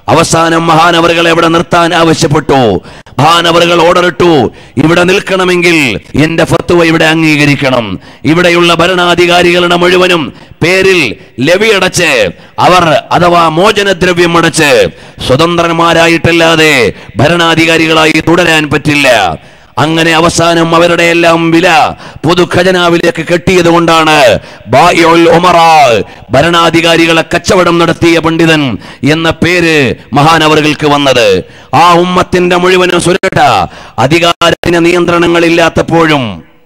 അവസാനം മഹാനവറുകൾ എവിടെ നിർത്താൻ ആവശ്യപ്പെട്ടു മഹാനവറുകൾ ഓർഡർ ഇട്ടു ഇവിടെ നിൽക്കണമെങ്കിൽ എന്റെ ഫത്വ ഇവിടെ അംഗീകരിക്കണം ഇവിടെയുള്ള ഭരണാധികാരികളുടെ മുഴുവനും പേരിൽ ലവി അടച്ച് അവർ അഥവാ മോചനദ്രവ്യം അടച്ച് സ്വതന്ത്രന്മാരായിട്ടല്ലാതെ ഭരണാധികാരികളായി തുടരാൻ പറ്റില്ല അങ്ങനെ അവസാനം അവരുടെ എല്ലാം വില പൊതു ഖജനാവിലേക്ക് കെട്ടിയത് കൊണ്ടാണ് ബായിഉൽ ഉമറാ, ഭരണാധികാരികളെ കച്ചവടം നടത്തിയ പണ്ഡിതൻ എന്ന പേര് മഹാനവറുകൾക്ക് വന്നത് ആ ഉമ്മത്തിന്റെ മുഴുവനും സുരക്ഷ അധികാരത്തിന് നിയന്ത്രണങ്ങളില്ലാത്തപ്പോഴും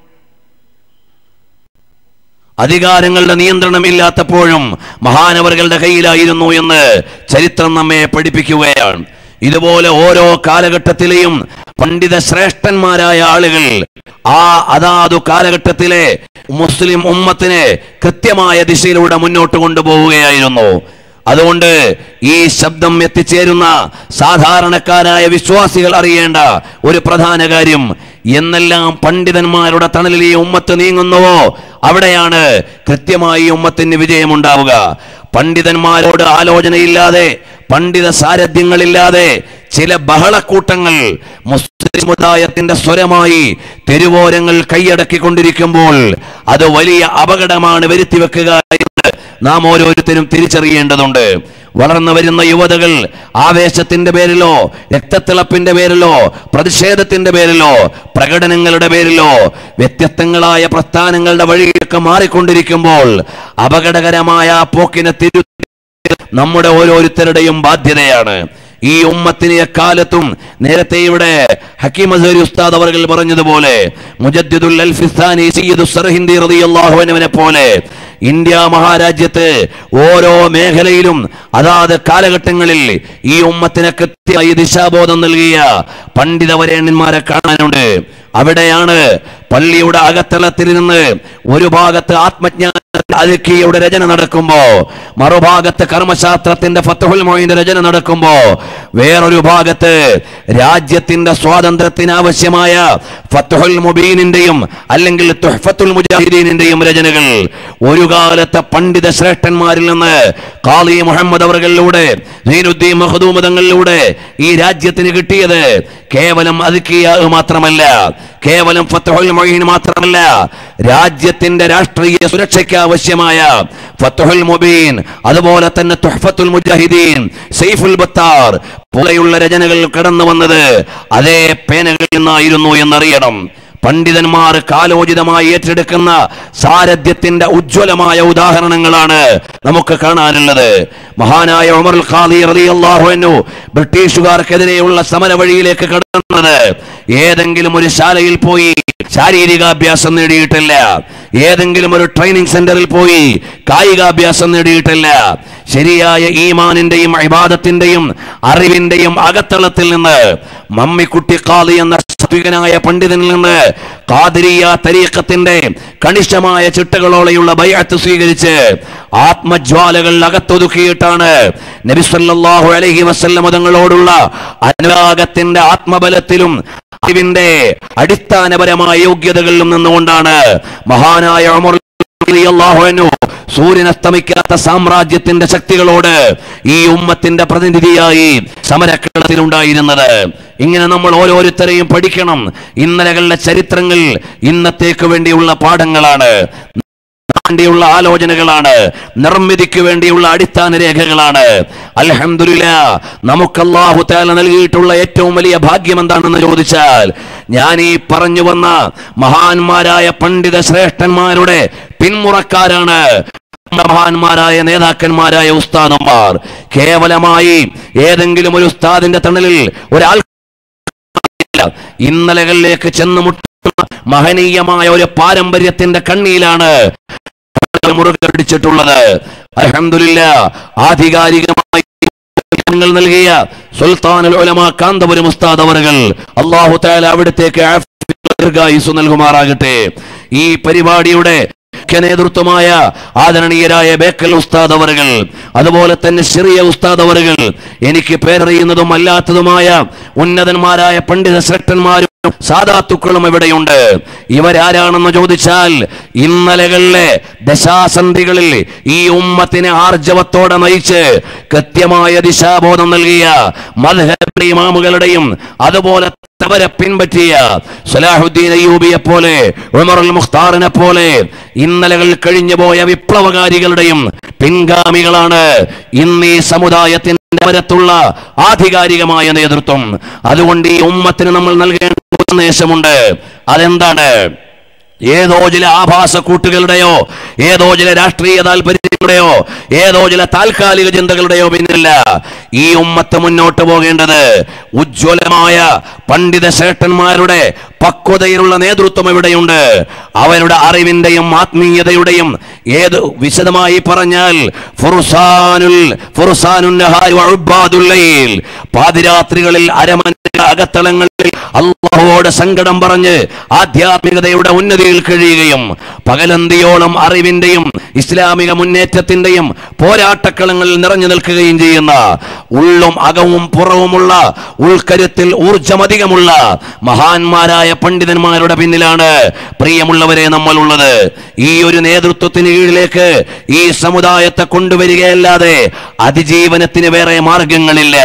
അധികാരങ്ങളുടെ നിയന്ത്രണം ഇല്ലാത്തപ്പോഴും മഹാനവറുകളുടെ കയ്യിലായിരുന്നു എന്ന് ചരിത്രം നമ്മെ പഠിപ്പിക്കുകയാണ് ഇതുപോലെ ഓരോ കാലഘട്ടത്തിലെയും പണ്ഡിത ശ്രേഷ്ഠന്മാരായ ആളുകൾ ആ അതാതു കാലഘട്ടത്തിലെ മുസ്ലിം ഉമ്മത്തിനെ കൃത്യമായ ദിശയിലൂടെ മുന്നോട്ട് കൊണ്ടുപോവുകയായിരുന്നു അതുകൊണ്ട് ഈ ശബ്ദം എത്തിച്ചേരുന്ന സാധാരണക്കാരായ വിശ്വാസികൾ അറിയേണ്ട ഒരു പ്രധാന കാര്യം എന്നെല്ലാം പണ്ഡിതന്മാരുടെ തണലിൽ ഈ ഉമ്മത്ത് നീങ്ങുന്നുവോ അവിടെയാണ് കൃത്യമായി ഈ ഉമ്മത്തിന് വിജയമുണ്ടാവുക പണ്ഡിതന്മാരോട് ആലോചനയില്ലാതെ പണ്ഡിത സാരഥ്യങ്ങളില്ലാതെ ചില ബഹളക്കൂട്ടങ്ങൾ മുസ്ലിം സമുദായത്തിന്റെ സ്വരമായി തെരുവോരങ്ങൾ കൈയടക്കിക്കൊണ്ടിരിക്കുമ്പോൾ അത് വലിയ അപകടമാണ് വരുത്തിവെക്കുക എന്ന് നാം ഓരോരുത്തരും തിരിച്ചറിയേണ്ടതുണ്ട് വളർന്നു വരുന്ന യുവതകൾ ആവേശത്തിന്റെ പേരിലോ രക്തത്തിളപ്പിന്റെ പേരിലോ പ്രതിഷേധത്തിന്റെ പേരിലോ പ്രകടനങ്ങളുടെ പേരിലോ വ്യത്യസ്തങ്ങളായ പ്രസ്ഥാനങ്ങളുടെ വഴിയൊക്കെ മാറിക്കൊണ്ടിരിക്കുമ്പോൾ അപകടകരമായ ആ പോക്കിനെ തിരു നമ്മുടെ ഓരോരുത്തരുടെയും ബാധ്യതയാണ് ഈ ഉമ്മത്തിന് എക്കാലത്തും നേരത്തെ ഇവിടെ ഹക്കീം അസരി ഉസ്താദ് അവർ പറഞ്ഞതുപോലെ മുജദ്ദിദുൽ അൽഫിസ്ഥാനി സയ്യിദു സർഹിന്ദി റളിയല്ലാഹു അൻഹുവിനെ പോലെ ഇന്ത്യ മഹാരാജ്യത്ത് ഓരോ മേഖലയിലും അതാത് കാലഘട്ടങ്ങളിൽ ഈ ഉമ്മത്തിന് കൃത്യമായി ദിശാബോധം നൽകിയ പണ്ഡിത വരേണ്യന്മാരെ കാണാനുണ്ട് അവിടെയാണ് പള്ളിയുടെ അകത്തളത്തിൽ നിന്ന് ഒരു ഭാഗത്ത് ആത്മജ്ഞാന അലുക്കിയുടെ രചന നടക്കുമ്പോ മറുഭാഗത്ത് കർമ്മശാസ്ത്രത്തിന്റെ ഫത്തഹുൽ മൊയിന്റെ രചന നടക്കുമ്പോ വേറൊരു ഭാഗത്ത് രാജ്യത്തിന്റെ സ്വാതന്ത്ര്യത്തിന് ആവശ്യമായ ഫത്തഹുൽ മുബീനിന്റെയും അല്ലെങ്കിൽ തുഹ്ഫത്തുൽ മുജാഹിദീനിന്റെയും രചനകൾ ഒരു കാലത്തെ പണ്ഡിത ശ്രേഷ്ഠന്മാരിൽ നിന്ന് കാളി മുഹമ്മദ് അവർകളിലൂടെ സീനുദ്ദീൻ മഹദൂമ തങ്ങളിലൂടെ ഈ രാജ്യത്തിന് കിട്ടിയത് കേവലം അതുക്കിയ മാത്രമല്ല കേവലം ഫത്തഹുൽ മൊയ്ൻ മാത്രമല്ല രാജ്യത്തിന്റെ രാഷ്ട്രീയ സുരക്ഷയ്ക്ക് ആവശ്യമായ ഫത്തഹുൽ മുബീൻ അതുപോലെ തന്നെ തുഹ്ഫത്തുൽ മുജാഹിദീൻ സൈഫുൽ ബത്താർ പോലെയുള്ള രചനകൾ കടന്നു വന്നത് അതേ പേനകളിൽ നിന്നായിരുന്നു എന്നറിയണം പണ്ഡിതന്മാർ കാലോചിതമായി ഏറ്റെടുക്കുന്ന സാരഥ്യത്തിന്റെ ഉജ്ജ്വലമായ ഉദാഹരണങ്ങളാണ് നമുക്ക് കാണാനുള്ളത് മഹാനായ ഉമർ ഖാദി റളിയല്ലാഹു അൻഹു ബ്രിട്ടീഷുകാർക്കെതിരെയുള്ള സമര വഴിയിലേക്ക് കടന്നത് ഏതെങ്കിലും ഒരു ശാലയിൽ പോയി ശാരീരികാഭ്യാസം നേടിയിട്ടില്ല ഏതെങ്കിലും ഒരു ട്രെയിനിങ് സെന്ററിൽ പോയി കായികാഭ്യാസം നേടിയിട്ടില്ല ശരിയായ ഈമാനിന്റെയും ഇബാദത്തിന്റെയും അറിവിന്റെയും അകത്തളത്തിൽ നിന്ന് മമ്മിക്കുട്ടി ഖാദി എന്ന സാത്വികനായ പണ്ഡിതനിൽ നിന്ന് ഖാദിരിയ തരീഖത്തിന്റെ കണിശമായ ചിട്ടകളോടെയുള്ള ബൈഅത്ത് സ്വീകരിച്ച് ആത്മജ്വാലകൾ അകത്തൊതുക്കിയിട്ടാണ് നബി സല്ലല്ലാഹു അലൈഹി വസല്ലം തങ്ങളോടുള്ള അനുരാഗത്തിന്റെ ആത്മബലത്തിലും അറിവിന്റെ അടിസ്ഥാനപരമായ യോഗ്യതകളിലും നിന്നുകൊണ്ടാണ് മഹാനായ ഉമർ റളിയല്ലാഹു അൻഹു സൂര്യൻ അസ്തമിക്കാത്ത സാമ്രാജ്യത്തിന്റെ ശക്തികളോട് ഈ ഉമ്മത്തിന്റെ പ്രതിനിധിയായി സമരക്കളത്തിലുണ്ടായിരുന്നത് ഇങ്ങനെ നമ്മൾ ഓരോരുത്തരെയും പഠിക്കണം ഇന്നലകളുടെ ചരിത്രങ്ങൾ ഇന്നത്തേക്ക് വേണ്ടിയുള്ള പാഠങ്ങളാണ് വേണ്ടിയുള്ള ആലോചനകളാണ് നിർമ്മിതിക്ക് വേണ്ടിയുള്ള അടിസ്ഥാന രേഖകളാണ് അൽഹംദുലില്ല നമുക്ക് അല്ലാഹു തആല നൽകിയിട്ടുള്ള ഏറ്റവും വലിയ ഭാഗ്യം എന്താണെന്ന് ചോദിച്ചാൽ ഞാൻ ഈ പറഞ്ഞു വന്ന മഹാന്മാരായ പണ്ഡിത ശ്രേഷ്ഠന്മാരുടെ പിന്മുറക്കാരാണ് മഹാന്മാരായ നേതാക്കന്മാരായ ഉസ്താദന്മാർ കേവലമായി ഏതെങ്കിലും ഒരു ഉസ്താദിന്റെ തണലിൽ ഒരാൾ ഇന്നലകളിലേക്ക് ചെന്ന് മുട്ടുന്ന മഹനീയമായ ഒരു പാരമ്പര്യത്തിന്റെ കണ്ണിയിലാണ് മുറുകെ പിടിച്ചിട്ടുള്ളത് അൽഹംദുലില്ല ആധികാരികമായി ഞങ്ങൾ നൽകിയ സുൽത്താനുൽ ഉലമ കാന്തപുരം ഉസ്താദ് അവറുകൾ അള്ളാഹു തആല അവിടത്തേക്ക് ആഫിയത്ത് ദീർഘായുസ്സ് നൽകുമാറാകട്ടെ ഈ പരിപാടിയുടെ മുഖ്യ നേതൃത്വമായ ആദരണീയരായ ബേക്കൽ ഉസ്താദ് അവറുകൾ അതുപോലെ തന്നെ ചെറിയ ഉസ്താദ് അവറുകൾ എനിക്ക് പേരറിയുന്നതും അല്ലാത്തതുമായ ഉന്നതന്മാരായ പണ്ഡിത ശ്രേഷ്ഠന്മാരും സാധാത്തുക്കളും ഇവിടെയുണ്ട് ഇവരാരാണെന്ന് ചോദിച്ചാൽ ഇന്നലകളിലെ ദശാസന്ധികളിൽ ഈ ഉമ്മത്തിനെ ആർജവത്തോടെ നയിച്ച് കൃത്യമായ ദിശാബോധം നൽകിയ മദ്ഹബ് ഇമാമുകളുടെയും അതുപോലെ അവരെ പിൻപറ്റിയ സലാഹുദ്ദീൻ അയ്യൂബിയെ പോലെ ഉമറുൽ മുഖ്താറിനെ പോലെ ഇന്നലകൾ കഴിഞ്ഞുപോയ വിപ്ലവകാരികളുടെയും പിൻഗാമികളാണ് ഇന്ന് ഈ സമുദായത്തിന്റെ വരത്തുള്ള ആധികാരികമായ നേതൃത്വം അതുകൊണ്ട് ഈ ഉമ്മത്തിന് നമ്മൾ നൽകേണ്ട ഒരു സന്ദേശമുണ്ട് അതെന്താണ് ഏതോ ചില ആഭാസ കൂട്ടുകളുടെയോ ഏതോ ചില രാഷ്ട്രീയ താല്പര്യങ്ങളുടെയോ ഏതോ ചില താൽക്കാലിക ചിന്തകളുടെയോ പിന്നില്ല ഈ ഉമ്മത്ത് മുന്നോട്ട് പോകേണ്ടത് ഉജ്ജ്വലമായ പണ്ഡിത ശ്രേഷ്ഠന്മാരുടെ പക്വതയിലുള്ള നേതൃത്വം ഇവിടെയുണ്ട് അവരുടെ അറിവിന്റെയും ആത്മീയതയുടെയും ഏത് വിശദമായി പറഞ്ഞാൽ ഫുർസാനുൽ ഫുർസാനുൻ നഹാരി വഉബ്ബാദുൽ ലൈൽ പാതിരാത്രികളിൽ അരമന അകത്തളങ്ങളിൽ അള്ളാഹുവോട് സങ്കടം പറഞ്ഞ് ആധ്യാത്മികതയുടെ ഉന്നതിയിൽ കഴിയുകയും പകലന്തിയോളം അറിവിന്റെയും ഇസ്ലാമിക മുന്നേറ്റത്തിന്റെയും പോരാട്ടക്കളങ്ങളിൽ നിറഞ്ഞു നിൽക്കുകയും ചെയ്യുന്ന ഉള്ളും അകവും പുറവുമുള്ള ഉൾക്കരുത്തിൽ ഊർജമധികമുള്ള മഹാന്മാരായ പണ്ഡിതന്മാരുടെ പിന്നിലാണ് പ്രിയമുള്ളവരെ നമ്മൾ ഉള്ളത് ഈ ഒരു നേതൃത്വത്തിന് കീഴിലേക്ക് ഈ സമുദായത്തെ കൊണ്ടുവരികയല്ലാതെ അതിജീവനത്തിന് വേറെ മാർഗങ്ങളില്ല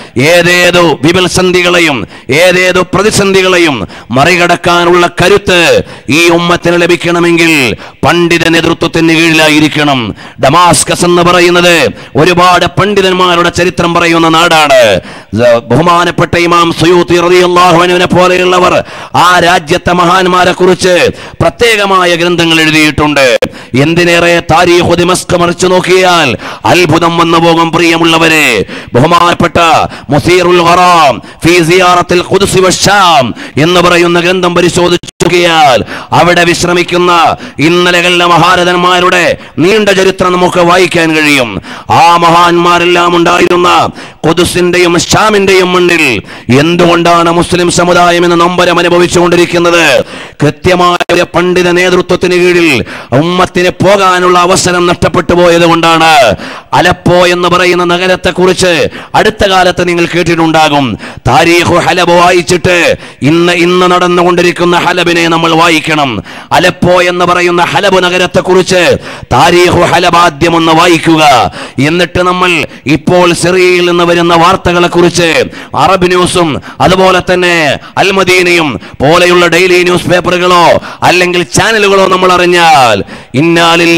ഏതേതോ വിപൽസന്ധികളെയും ഏതേതോ പ്രതിസന്ധികളെയും മറികടക്കാനുള്ള കരുത്ത് ഈ ഉമ്മത്തിന് ലഭിക്കണമെങ്കിൽ പണ്ഡിത നേതൃത്വത്തിന് കീഴിലായിരിക്കണം ഡമാസ്കസ് എന്ന് പറയുന്നത് ഒരുപാട് പണ്ഡിതന്മാരുടെ ചരിത്രം പറയുന്ന നാടാണ് സ- ബഹുമാനപ്പെട്ട ഇമാം സുയൂത്തി റളിയല്ലാഹുവിനെ പോലെയുള്ളവർ ആ രാജ്യത്തെ മഹാന്മാരെ കുറിച്ച് പ്രത്യേകമായ ഗ്രന്ഥങ്ങൾ എഴുതിയിട്ടുണ്ട് എന്തിനേറെ താരീഖു ദിമസ്ക് മറിച്ചു നോക്കിയാൽ അത്ഭുതം വന്നു പോകും പ്രിയമുള്ളവരെ ബഹുമാനപ്പെട്ട മുസീറുൽ ഖറാം ഫീ സിയാറത്തിൽ ഖുദ്സ് വശാം എന്ന് പറയുന്ന ഗ്രന്ഥം പരിശോധിച്ചു നോക്കിയാൽ അവിടെ വിശ്രമിക്കുന്ന ഇന്നലകളിലെ മഹാരഥന്മാരുടെ നീണ്ട ചരിത്രം നമുക്ക് വായിക്കാൻ കഴിയും ആ മഹാന്മാരെല്ലാം ഉണ്ടായിരുന്ന കൊതുസിന്റെയും ഷാമിന്റെയും മണ്ണിൽ എന്തുകൊണ്ടാണ് മുസ്ലിം സമുദായം ഇന്ന് നൊമ്പരം അനുഭവിച്ചുകൊണ്ടിരിക്കുന്നത് കൃത്യമായ ഒരു പണ്ഡിത നേതൃത്വത്തിന് കീഴിൽ ഉമ്മത്തിന് പോകാനുള്ള അവസരം നഷ്ടപ്പെട്ടു പോയത് കൊണ്ടാണ് അലപ്പോ എന്ന് പറയുന്ന നഗരത്തെ കുറിച്ച് അടുത്ത കാലത്ത് നിങ്ങൾ കേട്ടിട്ടുണ്ടാകും താരീഖു ഹലബ് വായിച്ചിട്ട് ഇന്ന് ഇന്ന് നടന്നുകൊണ്ടിരിക്കുന്ന ഹലബിനെ നമ്മൾ വായിക്കണം അലപ്പോ എന്ന് പറയുന്ന ഹലബ് നഗരത്തെ കുറിച്ച് താരീഖു ഹലബ് ആദ്യം ഒന്ന് വായിക്കുക എന്നിട്ട് നമ്മൾ ഇപ്പോൾ സിറിയയിൽ നിന്ന് വരുന്ന വാർത്തകളെ കുറിച്ച് അറബ് ന്യൂസും അതുപോലെ തന്നെ അൽമദീനയും പോലെയുള്ള ഡെയിലി ന്യൂസ് പേപ്പറുകളോ അല്ലെങ്കിൽ ചാനലുകളോ നമ്മൾ അറിഞ്ഞാൽ ഇന്നാലില്ല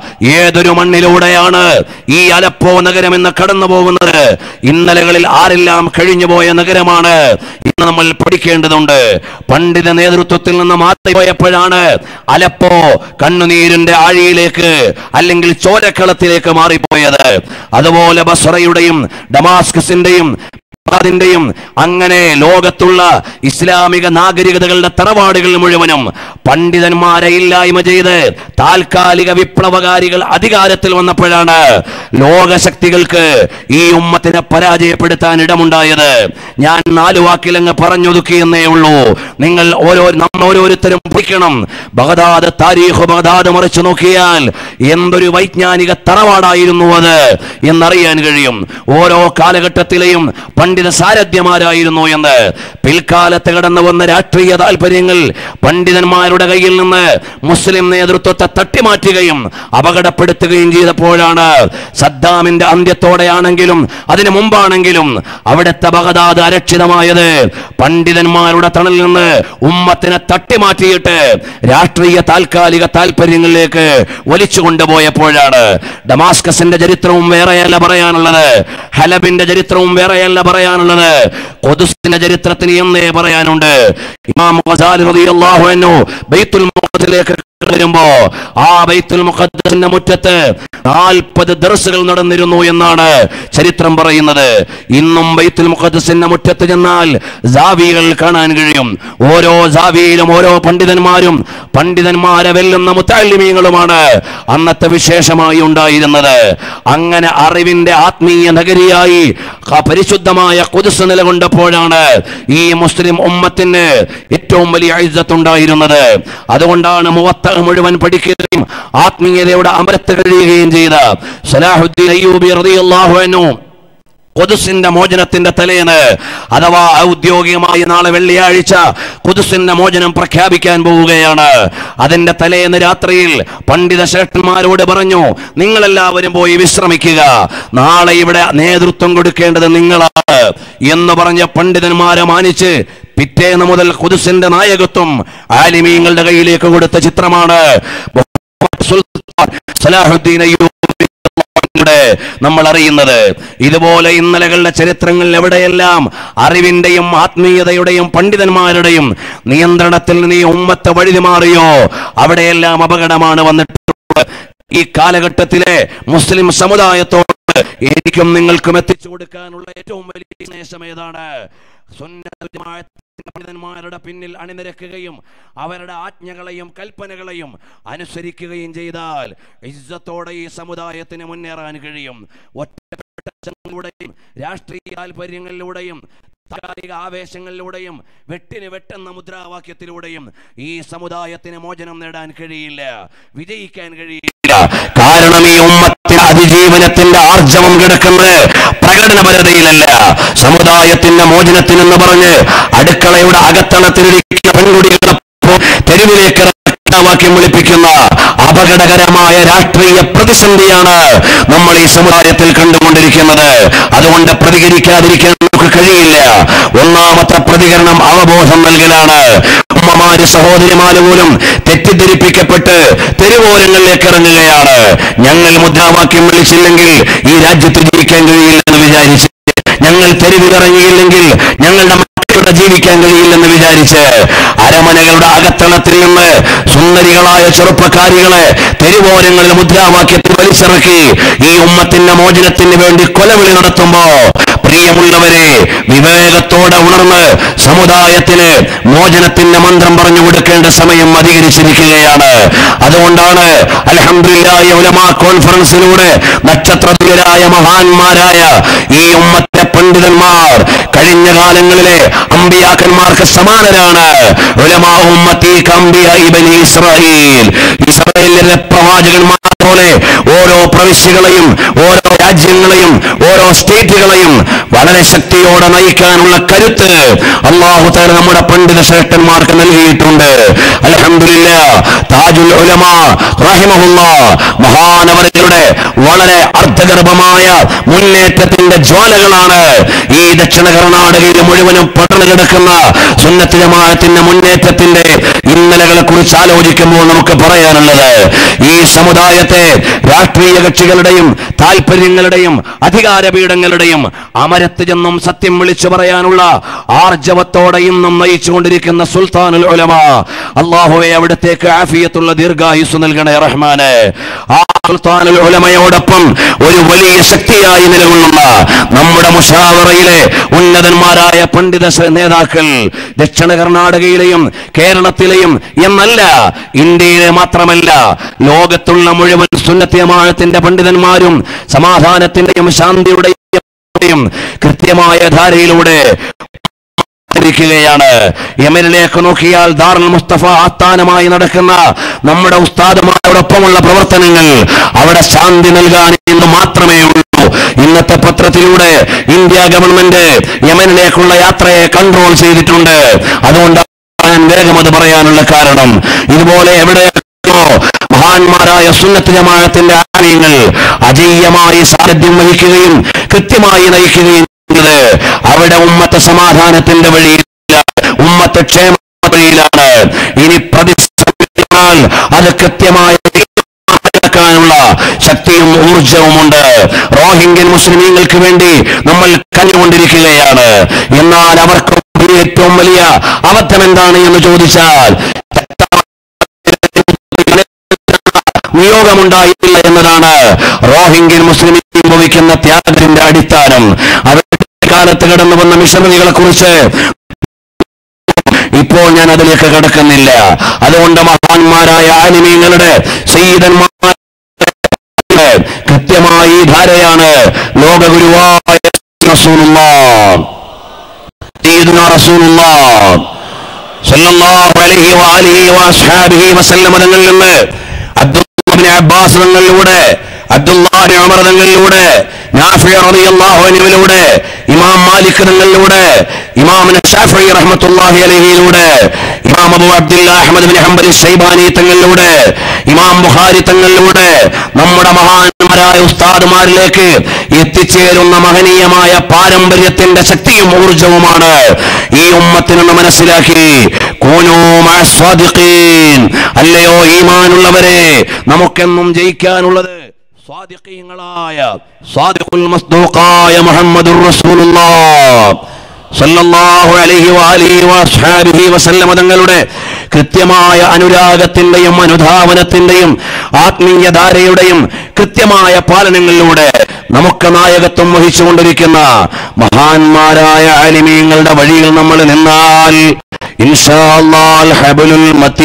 ഏതൊരു മണ്ണിലൂടെയാണ് ഈ അലപ്പോ നഗരം ഇന്ന് കടന്നു പോകുന്നത് ഇന്നലകളിൽ ആരെല്ലാം കഴിഞ്ഞുപോയ നഗരമാണ് ഇന്ന് നമ്മൾ പഠിക്കേണ്ടതുണ്ട് പണ്ഡിത നേതൃത്വത്തിൽ നിന്ന് മാറി പോയപ്പോഴാണ് അലപ്പോ കണ്ണുനീരിന്റെ ആഴിയിലേക്ക് അല്ലെങ്കിൽ ചോരക്കളത്തിലേക്ക് മാറിപ്പോയത് അതുപോലെ ബസറയുടെയും ഡമാസ്കസിന്റെയും ിന്റെയും അങ്ങനെ ലോകത്തുള്ള ഇസ്ലാമിക നാഗരികതകളുടെ തറവാടുകൾ മുഴുവനും പണ്ഡിതന്മാരെ ഇല്ലായ്മ ചെയ്ത് താൽക്കാലിക വിപ്ലവകാരികൾ അധികാരത്തിൽ വന്നപ്പോഴാണ് ലോകശക്തികൾക്ക് ഈ ഉമ്മത്തിനെ പരാജയപ്പെടുത്താൻ ഇടമുണ്ടായത് ഞാൻ നാലു വാക്കിലങ്ങ് പറഞ്ഞൊതുക്കിയെന്നേ ഉള്ളൂ നിങ്ങൾ ഓരോ നമ്മൾ ഓരോരുത്തരും പഠിക്കണം ബഗദാദ് താരീഖ് ബഗദാദ് മറിച്ചു നോക്കിയാൽ എന്തൊരു വൈജ്ഞാനിക തറവാടായിരുന്നു അത് എന്നറിയാൻ കഴിയും ഓരോ കാലഘട്ടത്തിലെയും പണ്ഡിത സാരഥ്യമാരായിരുന്നു എന്ന് പിൽക്കാലത്ത് കടന്നു വന്ന രാഷ്ട്രീയ താല്പര്യങ്ങൾ പണ്ഡിതന്മാരുടെ കയ്യിൽ നിന്ന് മുസ്ലിം നേതൃത്വത്തെ തട്ടിമാറ്റുകയും അപകടപ്പെടുത്തുകയും ചെയ്തപ്പോഴാണ് സദ്ദാമിന്റെ അന്ത്യത്തോടെയാണെങ്കിലും അതിനു മുമ്പാണെങ്കിലും അവിടുത്തെ ബഗദാദ് അരക്ഷിതമായത് പണ്ഡിതന്മാരുടെ തണലിൽ നിന്ന് ഉമ്മത്തിനെ തട്ടിമാറ്റിയിട്ട് രാഷ്ട്രീയ താൽക്കാലിക താല്പര്യങ്ങളിലേക്ക് വലിച്ചു കൊണ്ടുപോയപ്പോഴാണ് ഡമാസ്കസിന്റെ ചരിത്രവും വേറെയല്ല പറയാനുള്ളത് ഹലബിന്റെ ചരിത്രവും വേറെയല്ല പറയാനുള്ളത് കൊതുസിന്റെ ചരിത്രത്തിന് എന്നേ പറയാനുണ്ട് ഇമാം ഗസാലി റളിയല്ലാഹു അൻഹു ബൈത്തുൽ മുഖദ്ദസിലേക്ക് വരുമ്പോ ആ ബൈത്തുൽ മുഖദ്ദസിന്റെ മുറ്റത്ത് നാൽപ്പത് ദർസുകൾ നടന്നിരുന്നു എന്നാണ് ചരിത്രം പറയുന്നത് ഇന്നും ബൈത്തുൽ മുഖദ്ദസിന്റെ മുറ്റത്ത് ചെന്നാൽ ജാവികൾ കാണാൻ കഴിയും ഓരോ ജാവിയിലും ഓരോ പണ്ഡിതന്മാരും പണ്ഡിതന്മാരെ വെല്ലുന്ന മുത്താലിമീങ്ങളുമാണ് അന്നത്തെ വിശേഷമായി ഉണ്ടായിരുന്നത് അങ്ങനെ അറിവിന്റെ ആത്മീയ നഗരിയായി ക- പരിശുദ്ധമായ കുതിസ് നിലകൊണ്ടപ്പോഴാണ് ഈ മുസ്ലിം ഉമ്മത്തിന് ഏറ്റവും വലിയ ഐസത്ത് ഉണ്ടായിരുന്നത് അതുകൊണ്ടാണ് മുവത്ത ഫിഖ് മുഴുവൻ പഠിക്കുകയും ആത്മീയതയുടെ അമരത്ത് കഴിയുകയും ചെയ്ത സലാഹുദ്ദീൻ അയ്യൂബി റളിയല്ലാഹു അൻഹു കുതുസിന്റെ മോചനത്തിന്റെ തലേന്ന് അഥവാ ഔദ്യോഗികമായി നാളെ വെള്ളിയാഴ്ച കുതുസിന്റെ മോചനം പ്രഖ്യാപിക്കാൻ പോവുകയാണ് അതിന്റെ തലേന്ന് രാത്രിയിൽ പണ്ഡിത ശ്രേഷ്ഠന്മാരോട് പറഞ്ഞു നിങ്ങളെല്ലാവരും പോയി വിശ്രമിക്കുക നാളെ ഇവിടെ നേതൃത്വം കൊടുക്കേണ്ടത് നിങ്ങളാണ് എന്ന് പറഞ്ഞ പണ്ഡിതന്മാരെ മാനിച്ച് പിറ്റേന്ന് മുതൽ കുതുസിന്റെ നായകത്വം ആലിമീങ്ങളുടെ കയ്യിലേക്ക് കൊടുത്ത ചിത്രമാണ് സുൽത്താൻ സലാഹുദ്ദീൻ അയ്യൂബ് യുടെ നമ്മൾ അറിയുന്നത് ഇതുപോലെ ഇന്നലകളുടെ ചരിത്രങ്ങളിൽ എവിടെയെല്ലാം അറിവിന്റെയും ആത്മീയതയുടെയും പണ്ഡിതന്മാരുടെയും നിയന്ത്രണത്തിൽ നിന്ന് ഈ ഉമ്മത്ത് വഴുതി മാറിയോ അവിടെയെല്ലാം അപകടമാണ് വന്നിട്ടുള്ളത് ഈ കാലഘട്ടത്തിലെ മുസ്ലിം സമുദായത്തോട് എനിക്കും നിങ്ങൾക്കും എത്തിച്ചു കൊടുക്കാനുള്ള ഏറ്റവും വലിയ സ്നേഹം ഏതാണ് സുന്നത്ത് ജമാഅത്തിന്റെ പണ്ഡിതന്മാരുടെ പിന്നിൽ അണിനിരക്കുകയും അവരുടെ ആജ്ഞകളെയും കൽപ്പനകളെയും അനുസരിക്കുകയും ചെയ്താൽ ഇജ്ജത്തോടെ ഈ സമുദായത്തിന് മുന്നേറാൻ കഴിയും ഒറ്റപ്പെട്ട ചങ്ങലൂടെയും രാഷ്ട്രീയ താല്പര്യങ്ങളിലൂടെയും താൽക്കാലിക ആവേശങ്ങളിലൂടെയും വെട്ടിന് വെട്ടെന്ന മുദ്രാവാക്യത്തിലൂടെയും ഈ സമുദായത്തിന് മോചനം നേടാൻ കഴിയില്ല വിജയിക്കാൻ കഴിയില്ല കാരണം ഈ ഉമ്മത്തിന്റെ അതിജീവനത്തിന്റെ ആർജവം കിടക്കുന്നത് പ്രകടനപരതയിലല്ല സമുദായത്തിന്റെ മോചനത്തിനെന്ന് പറഞ്ഞ് അടുക്കളയുടെ അകത്തളത്തിലിരിക്കുന്ന പെൺകുടികളെ തെരുവിലേക്ക് വാക്യം വിളിപ്പിക്കുന്ന അപകടകരമായ രാഷ്ട്രീയ പ്രതിസന്ധിയാണ് നമ്മൾ ഈ സമുദായത്തിൽ കണ്ടുകൊണ്ടിരിക്കുന്നത് അതുകൊണ്ട് പ്രതികരിക്കാതിരിക്കാൻ നമുക്ക് കഴിയില്ല ഒന്നാമത്തെ പ്രതികരണം അവബോധം നൽകലാണ് ഉമ്മമാര് സഹോദരിമാര് പോലും തെറ്റിദ്ധരിപ്പിക്കപ്പെട്ട് തെരുവോരങ്ങളിലേക്ക് ഇറങ്ങുകയാണ് ഞങ്ങൾ മുദ്രാവാക്യം വിളിച്ചില്ലെങ്കിൽ ഈ രാജ്യത്ത് ജീവിക്കാൻ കഴിയില്ലെന്ന് വിചാരിച്ച് ഞങ്ങൾ തെരുവിലിറങ്ങിയില്ലെങ്കിൽ ഞങ്ങളുടെ മക്കളുടെ ജീവിക്കാൻ കഴിയില്ലെന്ന് വിചാരിച്ച് അരമനകളുടെ അകത്തളത്തിൽ നിന്ന് സുന്ദരികളായ ചെറുപ്പക്കാരികളെ തെരുവോരങ്ങളിൽ മുദ്രാവാക്യത്തിൽ വലിച്ചിറക്കി ഈ ഉമ്മത്തിന്റെ മോചനത്തിന് വേണ്ടി കൊലവിളി നടത്തുമ്പോ പ്രിയമുള്ളവരെ വിവേകത്തോടെ ഉണർന്ന് സമുദായത്തിന് മോചനത്തിന്റെ മന്ത്രം പറഞ്ഞു കൊടുക്കേണ്ട സമയം അധികരിച്ചിരിക്കുകയാണ് അതുകൊണ്ടാണ് അലഹമില്ലായ ഉലമാ കോൺഫറൻസിലൂടെ നക്ഷത്രതുല്യരായ മഹാന്മാരായ ഈ ഉമ്മത്തെ പണ്ഡിതന്മാർ കഴിഞ്ഞ കാലങ്ങളിലെ അമ്പിയാക്കന്മാർക്ക് സമാനരാണ് ഉലമാ ഉമ്മത്തി കമ്പിയ ഇബനി ഇസ്രായേൽ ഇസ്രായേലിലെ പ്രവാചകന്മാർ പോലെ ഓരോ പ്രവിശ്യകളെയും ഓരോ രാജ്യങ്ങളെയും ഓരോ സ്റ്റേറ്റുകളെയും വളരെ ശക്തിയോടെ നയിക്കാനുള്ള കരുത്ത് അള്ളാഹു താല നമ്മുടെ പണ്ഡിത ശ്രേഷ്ഠന്മാർക്ക് നൽകിയിട്ടുണ്ട് അലഹമില്ല താജുൽ ഉലമ റഹിമഹുല്ല മഹാനവരങ്ങളുടെ വളരെ അർത്ഥഗർഭമായ മുന്നേറ്റത്തിന്റെ ജ്വാലകളാണ് ഈ ദക്ഷിണ കർണാടകയിൽ മുഴുവനും പടർന്നു കിടക്കുന്ന സുന്നത്ത് ജമാഅത്തിന്റെ മുന്നേറ്റത്തിന്റെ ഇന്നലകളെ കുറിച്ച് ആലോചിക്കുമ്പോൾ നമുക്ക് പറയാനുള്ളത് ഈ സമുദായത്തെ രാഷ്ട്രീയ കക്ഷികളുടെയും താല്പര്യങ്ങളുടെയും അധികാരപീഠങ്ങളുടെയും അമരത്ത് ചെന്നും സത്യം വിളിച്ചു പറയാനുള്ള ആർജവത്തോടെ ഇന്നും നയിച്ചുകൊണ്ടിരിക്കുന്ന സുൽത്താനുൽ ഉലമ അള്ളാഹുവെ അവിടത്തേക്ക് ആഫിയത്തുള്ള ദീർഘായുസ് നൽകണേ റഹ്മാന് ആ സുൽത്താനുൽ ഉലമയോടൊപ്പം ഒരു വലിയ ശക്തിയായി നിലകൊള്ളുന്ന നമ്മുടെ മുഷാവറയിലെ ഉന്നതന്മാരായ പണ്ഡിത സ- നേതാക്കൾ ദക്ഷിണ കർണാടകയിലെയും കേരളത്തിലെയും എന്നല്ല ഇന്ത്യയിലെ മാത്രമല്ല ലോകത്തുള്ള മുഴുവൻ സുന്നത്യമാഴത്തിന്റെ പണ്ഡിതന്മാരും സമാധാനത്തിന്റെയും ശാന്തിയുടെയും കൃത്യമായ ധാരയിലൂടെ ാണ് യമനിലേക്ക് നോക്കിയാൽ ദാറുൽ മുസ്തഫ ആസ്ഥാനമായി നടക്കുന്ന നമ്മുടെ ഉസ്താദുമാരോടൊപ്പമുള്ള പ്രവർത്തനങ്ങൾ അവിടെ ശാന്തി നൽകാൻ എന്ന് മാത്രമേ ഉള്ളൂ ഇന്നത്തെ പത്രത്തിലൂടെ ഇന്ത്യ ഗവൺമെന്റ് യമനിലേക്കുള്ള യാത്രയെ കൺട്രോൾ ചെയ്തിട്ടുണ്ട് അതുകൊണ്ട് ഞാൻ വേഗം അത് പറയാനുള്ള കാരണം ഇതുപോലെ എവിടെയോ മഹാന്മാരായ സുന്നത്ത് ജമാഅത്തിന്റെ ആലയങ്ങൾ അജയ്യമായി സാന്നിധ്യം വഹിക്കുകയും കൃത്യമായി നയിക്കുകയും ചെയ്യുന്നത് അവിടെ ഉമ്മത്തെ സമാധാനത്തിന്റെ വഴിയില്ല ഉമ്മത്തെ ക്ഷേമ വഴിയിലാണ് ഇനി പ്രതിസ്ഥാൽ അത് കൃത്യമായി ാനുള്ള ശക്തിയും ഊർജവുമുണ്ട് റോഹിംഗ്യൻ മുസ്ലിമീങ്ങൾക്ക് വേണ്ടി നമ്മൾ കണ്ടുകൊണ്ടിരിക്കുകയാണ് എന്നാൽ അവർക്ക് ഏറ്റവും വലിയ അബദ്ധം എന്താണ് എന്ന് ചോദിച്ചാൽ നിയോഗമുണ്ടായില്ല എന്നതാണ് റോഹിംഗ്യൻ മുസ്ലിം അനുഭവിക്കുന്ന ത്യാഗത്തിന്റെ അടിസ്ഥാനം അവരുടെ കാലത്ത് കടന്നു വന്ന മിഷണറികളെ കുറിച്ച് ഇപ്പോൾ ഞാൻ അതിലേക്ക് കടക്കുന്നില്ല അതുകൊണ്ട് മഹാന്മാരായ ആനിമീങ്ങളുടെ സയ്യിദന്മാർ കൃത്യമായി ഈ ധാരയാണ് ലോകഗുരുവായ റസൂലുള്ളാഹ് സയ്യിദുനാ റസൂലുള്ളാഹ് സല്ലല്ലാഹു അലൈഹി വആലിഹി വഅസ്ഹാബിഹി വസല്ലമ തങ്ങളിൽ നിന്ന് അബ്ദുല്ലാഹിബ്നു അബ്ബാസ് തങ്ങളിലൂടെ അബ്ദുല്ലാഹി ഉമർ തങ്ങളിലൂടെ നാഫി റളിയല്ലാഹു അൻഹുവിലൂടെ ഇമാം മാലിക് തങ്ങളിലൂടെ ഇമാം ഷാഫി റഹ്മത്തുള്ളാഹി അലൈഹിയിലൂടെ ഇമാം അബൂ അബ്ദുല്ലാ അഹ്മദ് ബിൻ ഹംബൽ ശൈബാനി തങ്ങളിലൂടെ ഇമാം ബുഖാരി തങ്ങളിലൂടെ നമ്മുടെ മഹാന്മാരായ ഉസ്താദുമാരിലേക്ക് എത്തിച്ചേരുന്ന മഹനീയമായ പാരമ്പര്യത്തിന്റെ ശക്തിയും ഊർജവുമാണ് ഈ ഉമ്മത്തിനെന്ന് മനസ്സിലാക്കി കൂനൂ മഅ സ്വാദിഖീൻ. അല്ലയോ ഈമാനുള്ളവരെ നമുക്കെന്നും ജയിക്കാനുള്ളത് സ്വാദിഖീങ്ങളായ സ്വാദിഖുൽ മസ്ദൂഖായ മുഹമ്മദുർ റസൂലുള്ളാഹ് സല്ലല്ലാഹു അലൈഹി വആലിഹി വഅസ്ഹാബിഹി വസല്ലമ തങ്ങളുടെ കൃത്യമായ അനുരാഗത്തിന്റെയും അനുധാവനത്തിന്റെയും ആത്മീയധാരയുടെയും കൃത്യമായ പാലനങ്ങളിലൂടെ നമുക്ക് നായകത്വം വഹിച്ചുകൊണ്ടിരിക്കുന്ന മഹാന്മാരായ ആലിമീങ്ങളുടെ വഴിയിൽ നമ്മൾ നിന്നാൽ ഇൻഷാ അല്ലാഹ് ഹബലുൽ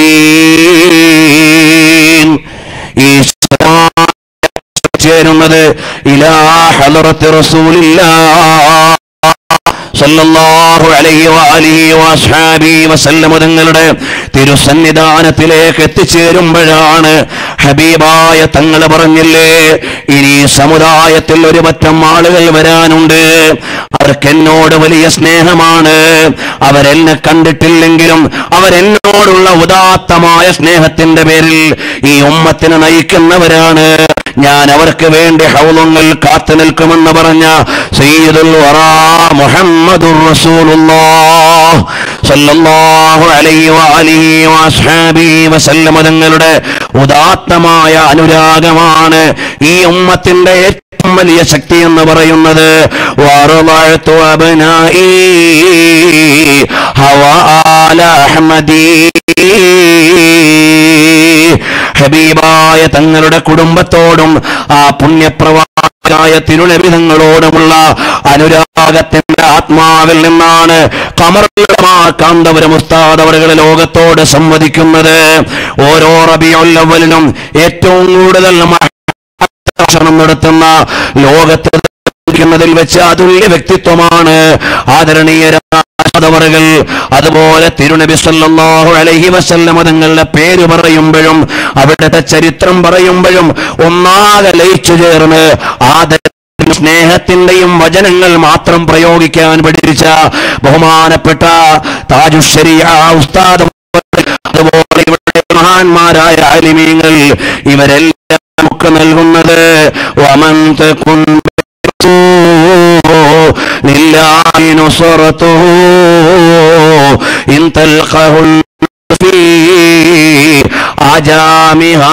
മതീൻ ഈ ചേരുന്നത് ഇലാ ഹലറത്ത് റസൂലില്ലാഹ് സല്ലല്ലാഹു അലൈഹി വആലിഹി വഅസ്ഹാബിഹി വസല്ലമ തങ്ങളുടെ തിരുസന്നിധാനത്തിലേക്ക് എത്തിച്ചേരുമ്പോഴാണ് ഹബീബായ തങ്ങൾ പറഞ്ഞില്ലേ ഇനി സമുദായത്തിൽ ഒരു പറ്റം ആളുകൾ വരാനുണ്ട് അവർക്ക് എന്നോട് വലിയ സ്നേഹമാണ് അവരെന്നെ കണ്ടിട്ടില്ലെങ്കിലും അവരെന്നോടുള്ള ഉദാത്തമായ സ്നേഹത്തിന്റെ പേരിൽ ഈ ഉമ്മത്തിനെ നയിക്കുന്നവരാണ് ഞാൻ അവർക്ക് വേണ്ടി ഹൗലങ്ങൾ കാത്തു നിൽക്കുമെന്ന് പറഞ്ഞ സയ്യിദുൽ വറാ മുഹമ്മദുർ റസൂലുള്ളാഹ് സല്ലല്ലാഹു അലൈഹി വആലിഹി വഅസ്ഹാബിഹി വസല്ലമ തങ്ങളുടെ ഉദാത്തമായ അനുരാഗമാണ് ഈ ഉമ്മത്തിന്റെ ഏറ്റവും വലിയ ശക്തി എന്ന് പറയുന്നത് വറളഅതു അബ്നാഇ ഹവാല അഹ്മദീ ഹബീബായ തങ്ങളുടെ കുടുംബത്തോടും ആ പുണ്യപ്രവാചകായ തിരുനബിതങ്ങളോടുമുള്ള അനുരാഗത്തിന്റെ ആത്മാവിൽ നിന്നാണ് കമറുള്ളമാ കാന്തപുരം ഉസ്താദ് അവരുകൾ ലോകത്തോട് സംവദിക്കുന്നത് ഓരോ റബിയൊല്ലവലിനും ഏറ്റവും കൂടുതൽ ഭക്ഷണം നടത്തുന്ന ലോകത്ത് ിൽ വെച്ച് അതുല്യ വ്യക്തിത്വമാണ് ആദരണീയരാതവറുകൾ അതുപോലെ തിരുനബി സല്ലല്ലാഹു അലൈഹി വസല്ലമ തങ്ങളുടെ പേര് പറയുമ്പോഴും അവിടുത്തെ ചരിത്രം പറയുമ്പോഴും ഒന്നാകെ ലയിച്ചു ചേർന്ന് ആദര സ്നേഹത്തിന്റെയും വചനങ്ങൾ മാത്രം പ്രയോഗിക്കാൻ പഠിപ്പിച്ച ബഹുമാനപ്പെട്ട താജുഷരിയ ഉസ്താദ് അതുപോലെ ഇവിടെ മഹാന്മാരായ അലിമീങ്ങൾ ഇവരെല്ലാം നമുക്ക് നൽകുന്നത് വമൻ തകുൻ لله نصرته إن تلقه في أجامها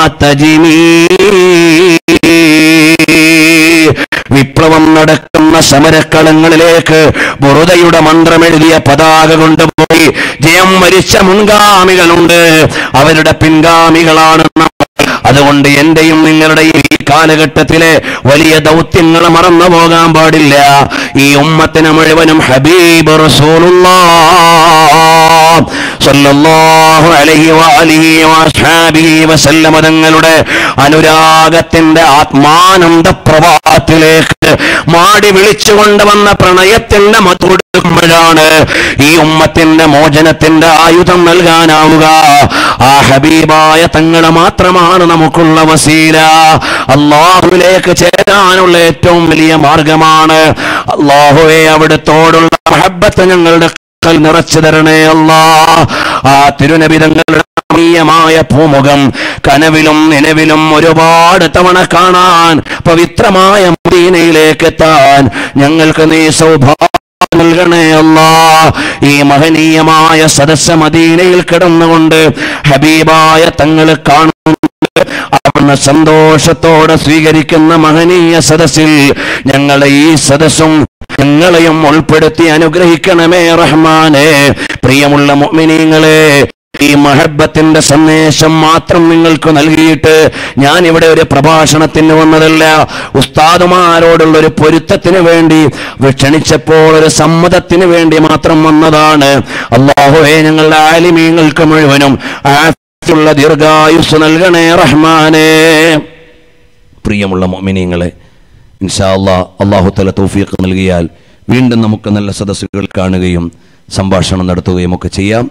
تجمي വിപ്ലവം നടക്കുന്ന സമരക്കളങ്ങളിലേക്ക് ബുറുദയുടെ മന്ത്രമെഴുതിയ പതാക കൊണ്ടുപോയി ജയം വരിച്ച മുൻഗാമികളുണ്ട് അവരുടെ പിൻഗാമികളാണ് നമ്മൾ. അതുകൊണ്ട് എന്റെയും നിങ്ങളുടെയും ഈ കാലഘട്ടത്തിലെ വലിയ ദൗത്യങ്ങൾ മറന്നു പോകാൻ പാടില്ല ഈ ഉമ്മത്തിന് മുഴുവനും ഹബീബ് റസൂലുള്ളാഹ് സല്ലല്ലാഹു അലൈഹി വഅലിഹി വഅസ്ഹാബിഹി വസല്ലമ തങ്ങളുടെ അനുരാഗത്തിന്റെ ആത്മാനന്ദ പ്രവാഹത്തിലേക്ക് മാടി വിളിച്ചുകൊണ്ട് വന്ന പ്രണയത്തിന്റെ മധുടുക്കുമ്പോഴാണ് ഈ ഉമ്മത്തിന്റെ മോചനത്തിന്റെ ആയുധം നൽകാനാവുക ആ ഹബീബായ തങ്ങളെ മാത്രമാണ് നമുക്കുള്ള വസീല അള്ളാഹുവിലേക്ക് ചേരാനുള്ള ഏറ്റവും വലിയ മാർഗമാണ് അള്ളാഹുവെ അവിടുത്തോടുള്ള മഹബത്ത് ഞങ്ങളുടെ കൽ നിറച്ചു തരണേ അല്ലാ ആ തിരുനബിതങ്ങളുടെ രമണീയമായ പൂമുഖം കനവിലും നിലവിലും ഒരുപാട് തവണ കാണാൻ പവിത്രമായ മദീനയിലേക്ക് എത്താൻ ഞങ്ങൾക്ക് നീ സൗഭാഗ്യം നൽകണേ അല്ലാ ഈ മഹനീയമായ സദസ്സ മദീനയിൽ കിടന്നുകൊണ്ട് ഹബീബായ തങ്ങൾ കാണുന്നുണ്ട് അവിടുന്ന് സന്തോഷത്തോടെ സ്വീകരിക്കുന്ന മഹനീയ സദസ്സിൽ ഞങ്ങളുടെ ഈ സദസ്സും ഞങ്ങളെയും ഉൾപ്പെടുത്തി അനുഗ്രഹിക്കണമേ റഹ്മാനെ പ്രിയമുള്ള മുഅ്മിനീങ്ങളെ ഈ മഹബത്തിന്റെ സന്ദേശം മാത്രം നിങ്ങൾക്ക് നൽകിയിട്ട് ഞാൻ ഇവിടെ ഒരു പ്രഭാഷണത്തിന് വന്നതല്ല ഉസ്താദുമാരോടുള്ള ഒരു പൊരുത്തത്തിന് വേണ്ടി ക്ഷണിച്ചപ്പോൾ ഒരു സമ്മതത്തിന് വേണ്ടി മാത്രം വന്നതാണ് അള്ളാഹുവെ ഞങ്ങളുടെ ആലിമീങ്ങൾക്ക് മുഴുവനും ആഫിയുള്ള ദീർഘായുസ് നൽകണേ റഹ്മാനേ പ്രിയമുള്ള മൊമിനിയങ്ങളെ ഇൻഷാ അള്ളാ അള്ളാഹു തല തൗഫീഖ് നൽകിയാൽ വീണ്ടും നമുക്ക് നല്ല സദസ്സുകൾ കാണുകയും സംഭാഷണം നടത്തുകയും ഒക്കെ ചെയ്യാം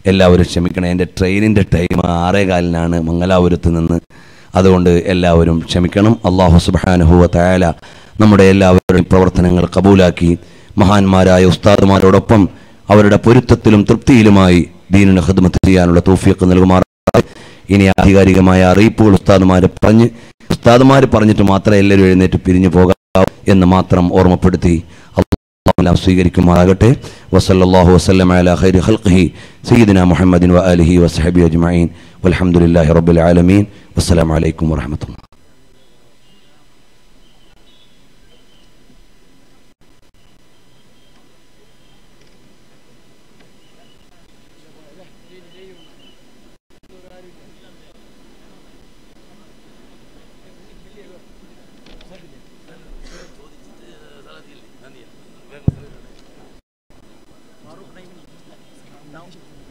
എല്ലാവരും ക്ഷമിക്കണം എൻ്റെ ട്രെയിനിൻ്റെ ടൈം ആറേ കാലിനാണ് മംഗലാപുരത്ത് നിന്ന് അതുകൊണ്ട് എല്ലാവരും ക്ഷമിക്കണം അള്ളാഹു സുബാനുഹുവ തയാല നമ്മുടെ എല്ലാവരുടെയും പ്രവർത്തനങ്ങൾ കബൂലാക്കി മഹാന്മാരായ ഉസ്താദുമാരോടൊപ്പം അവരുടെ പൊരുത്തത്തിലും തൃപ്തിയിലുമായി ദീനിന് ഹിദ്മത്ത് ചെയ്യാനുള്ള തൗഫീഖ് നൽകുമാർ ഇനി ആധികാരികമായ അറിയിപ്പുകൾ ഉസ്താദുമാർ പറഞ്ഞ് ഉസ്താദുമാർ പറഞ്ഞിട്ട് മാത്രമേ എല്ലാവരും എഴുന്നേറ്റ് പിരിഞ്ഞു പോകാവൂ എന്ന് മാത്രം ഓർമ്മപ്പെടുത്തി എല്ലാം സ്വീകരിക്കുമാറാകട്ടെ വസല്ലല്ലാഹു വസല്ലം അലാ ഖൈരി ഖൽഖിഹി സയ്യിദിന മുഹമ്മദിൻ വ ആലിഹി വസഹബി അജ്മഈൻ വൽഹംദുലില്ലാഹി റബ്ബിൽ ആലമീൻ വസ്സലാമു അലൈക്കും വറഹ്മത്തുള്ളാഹി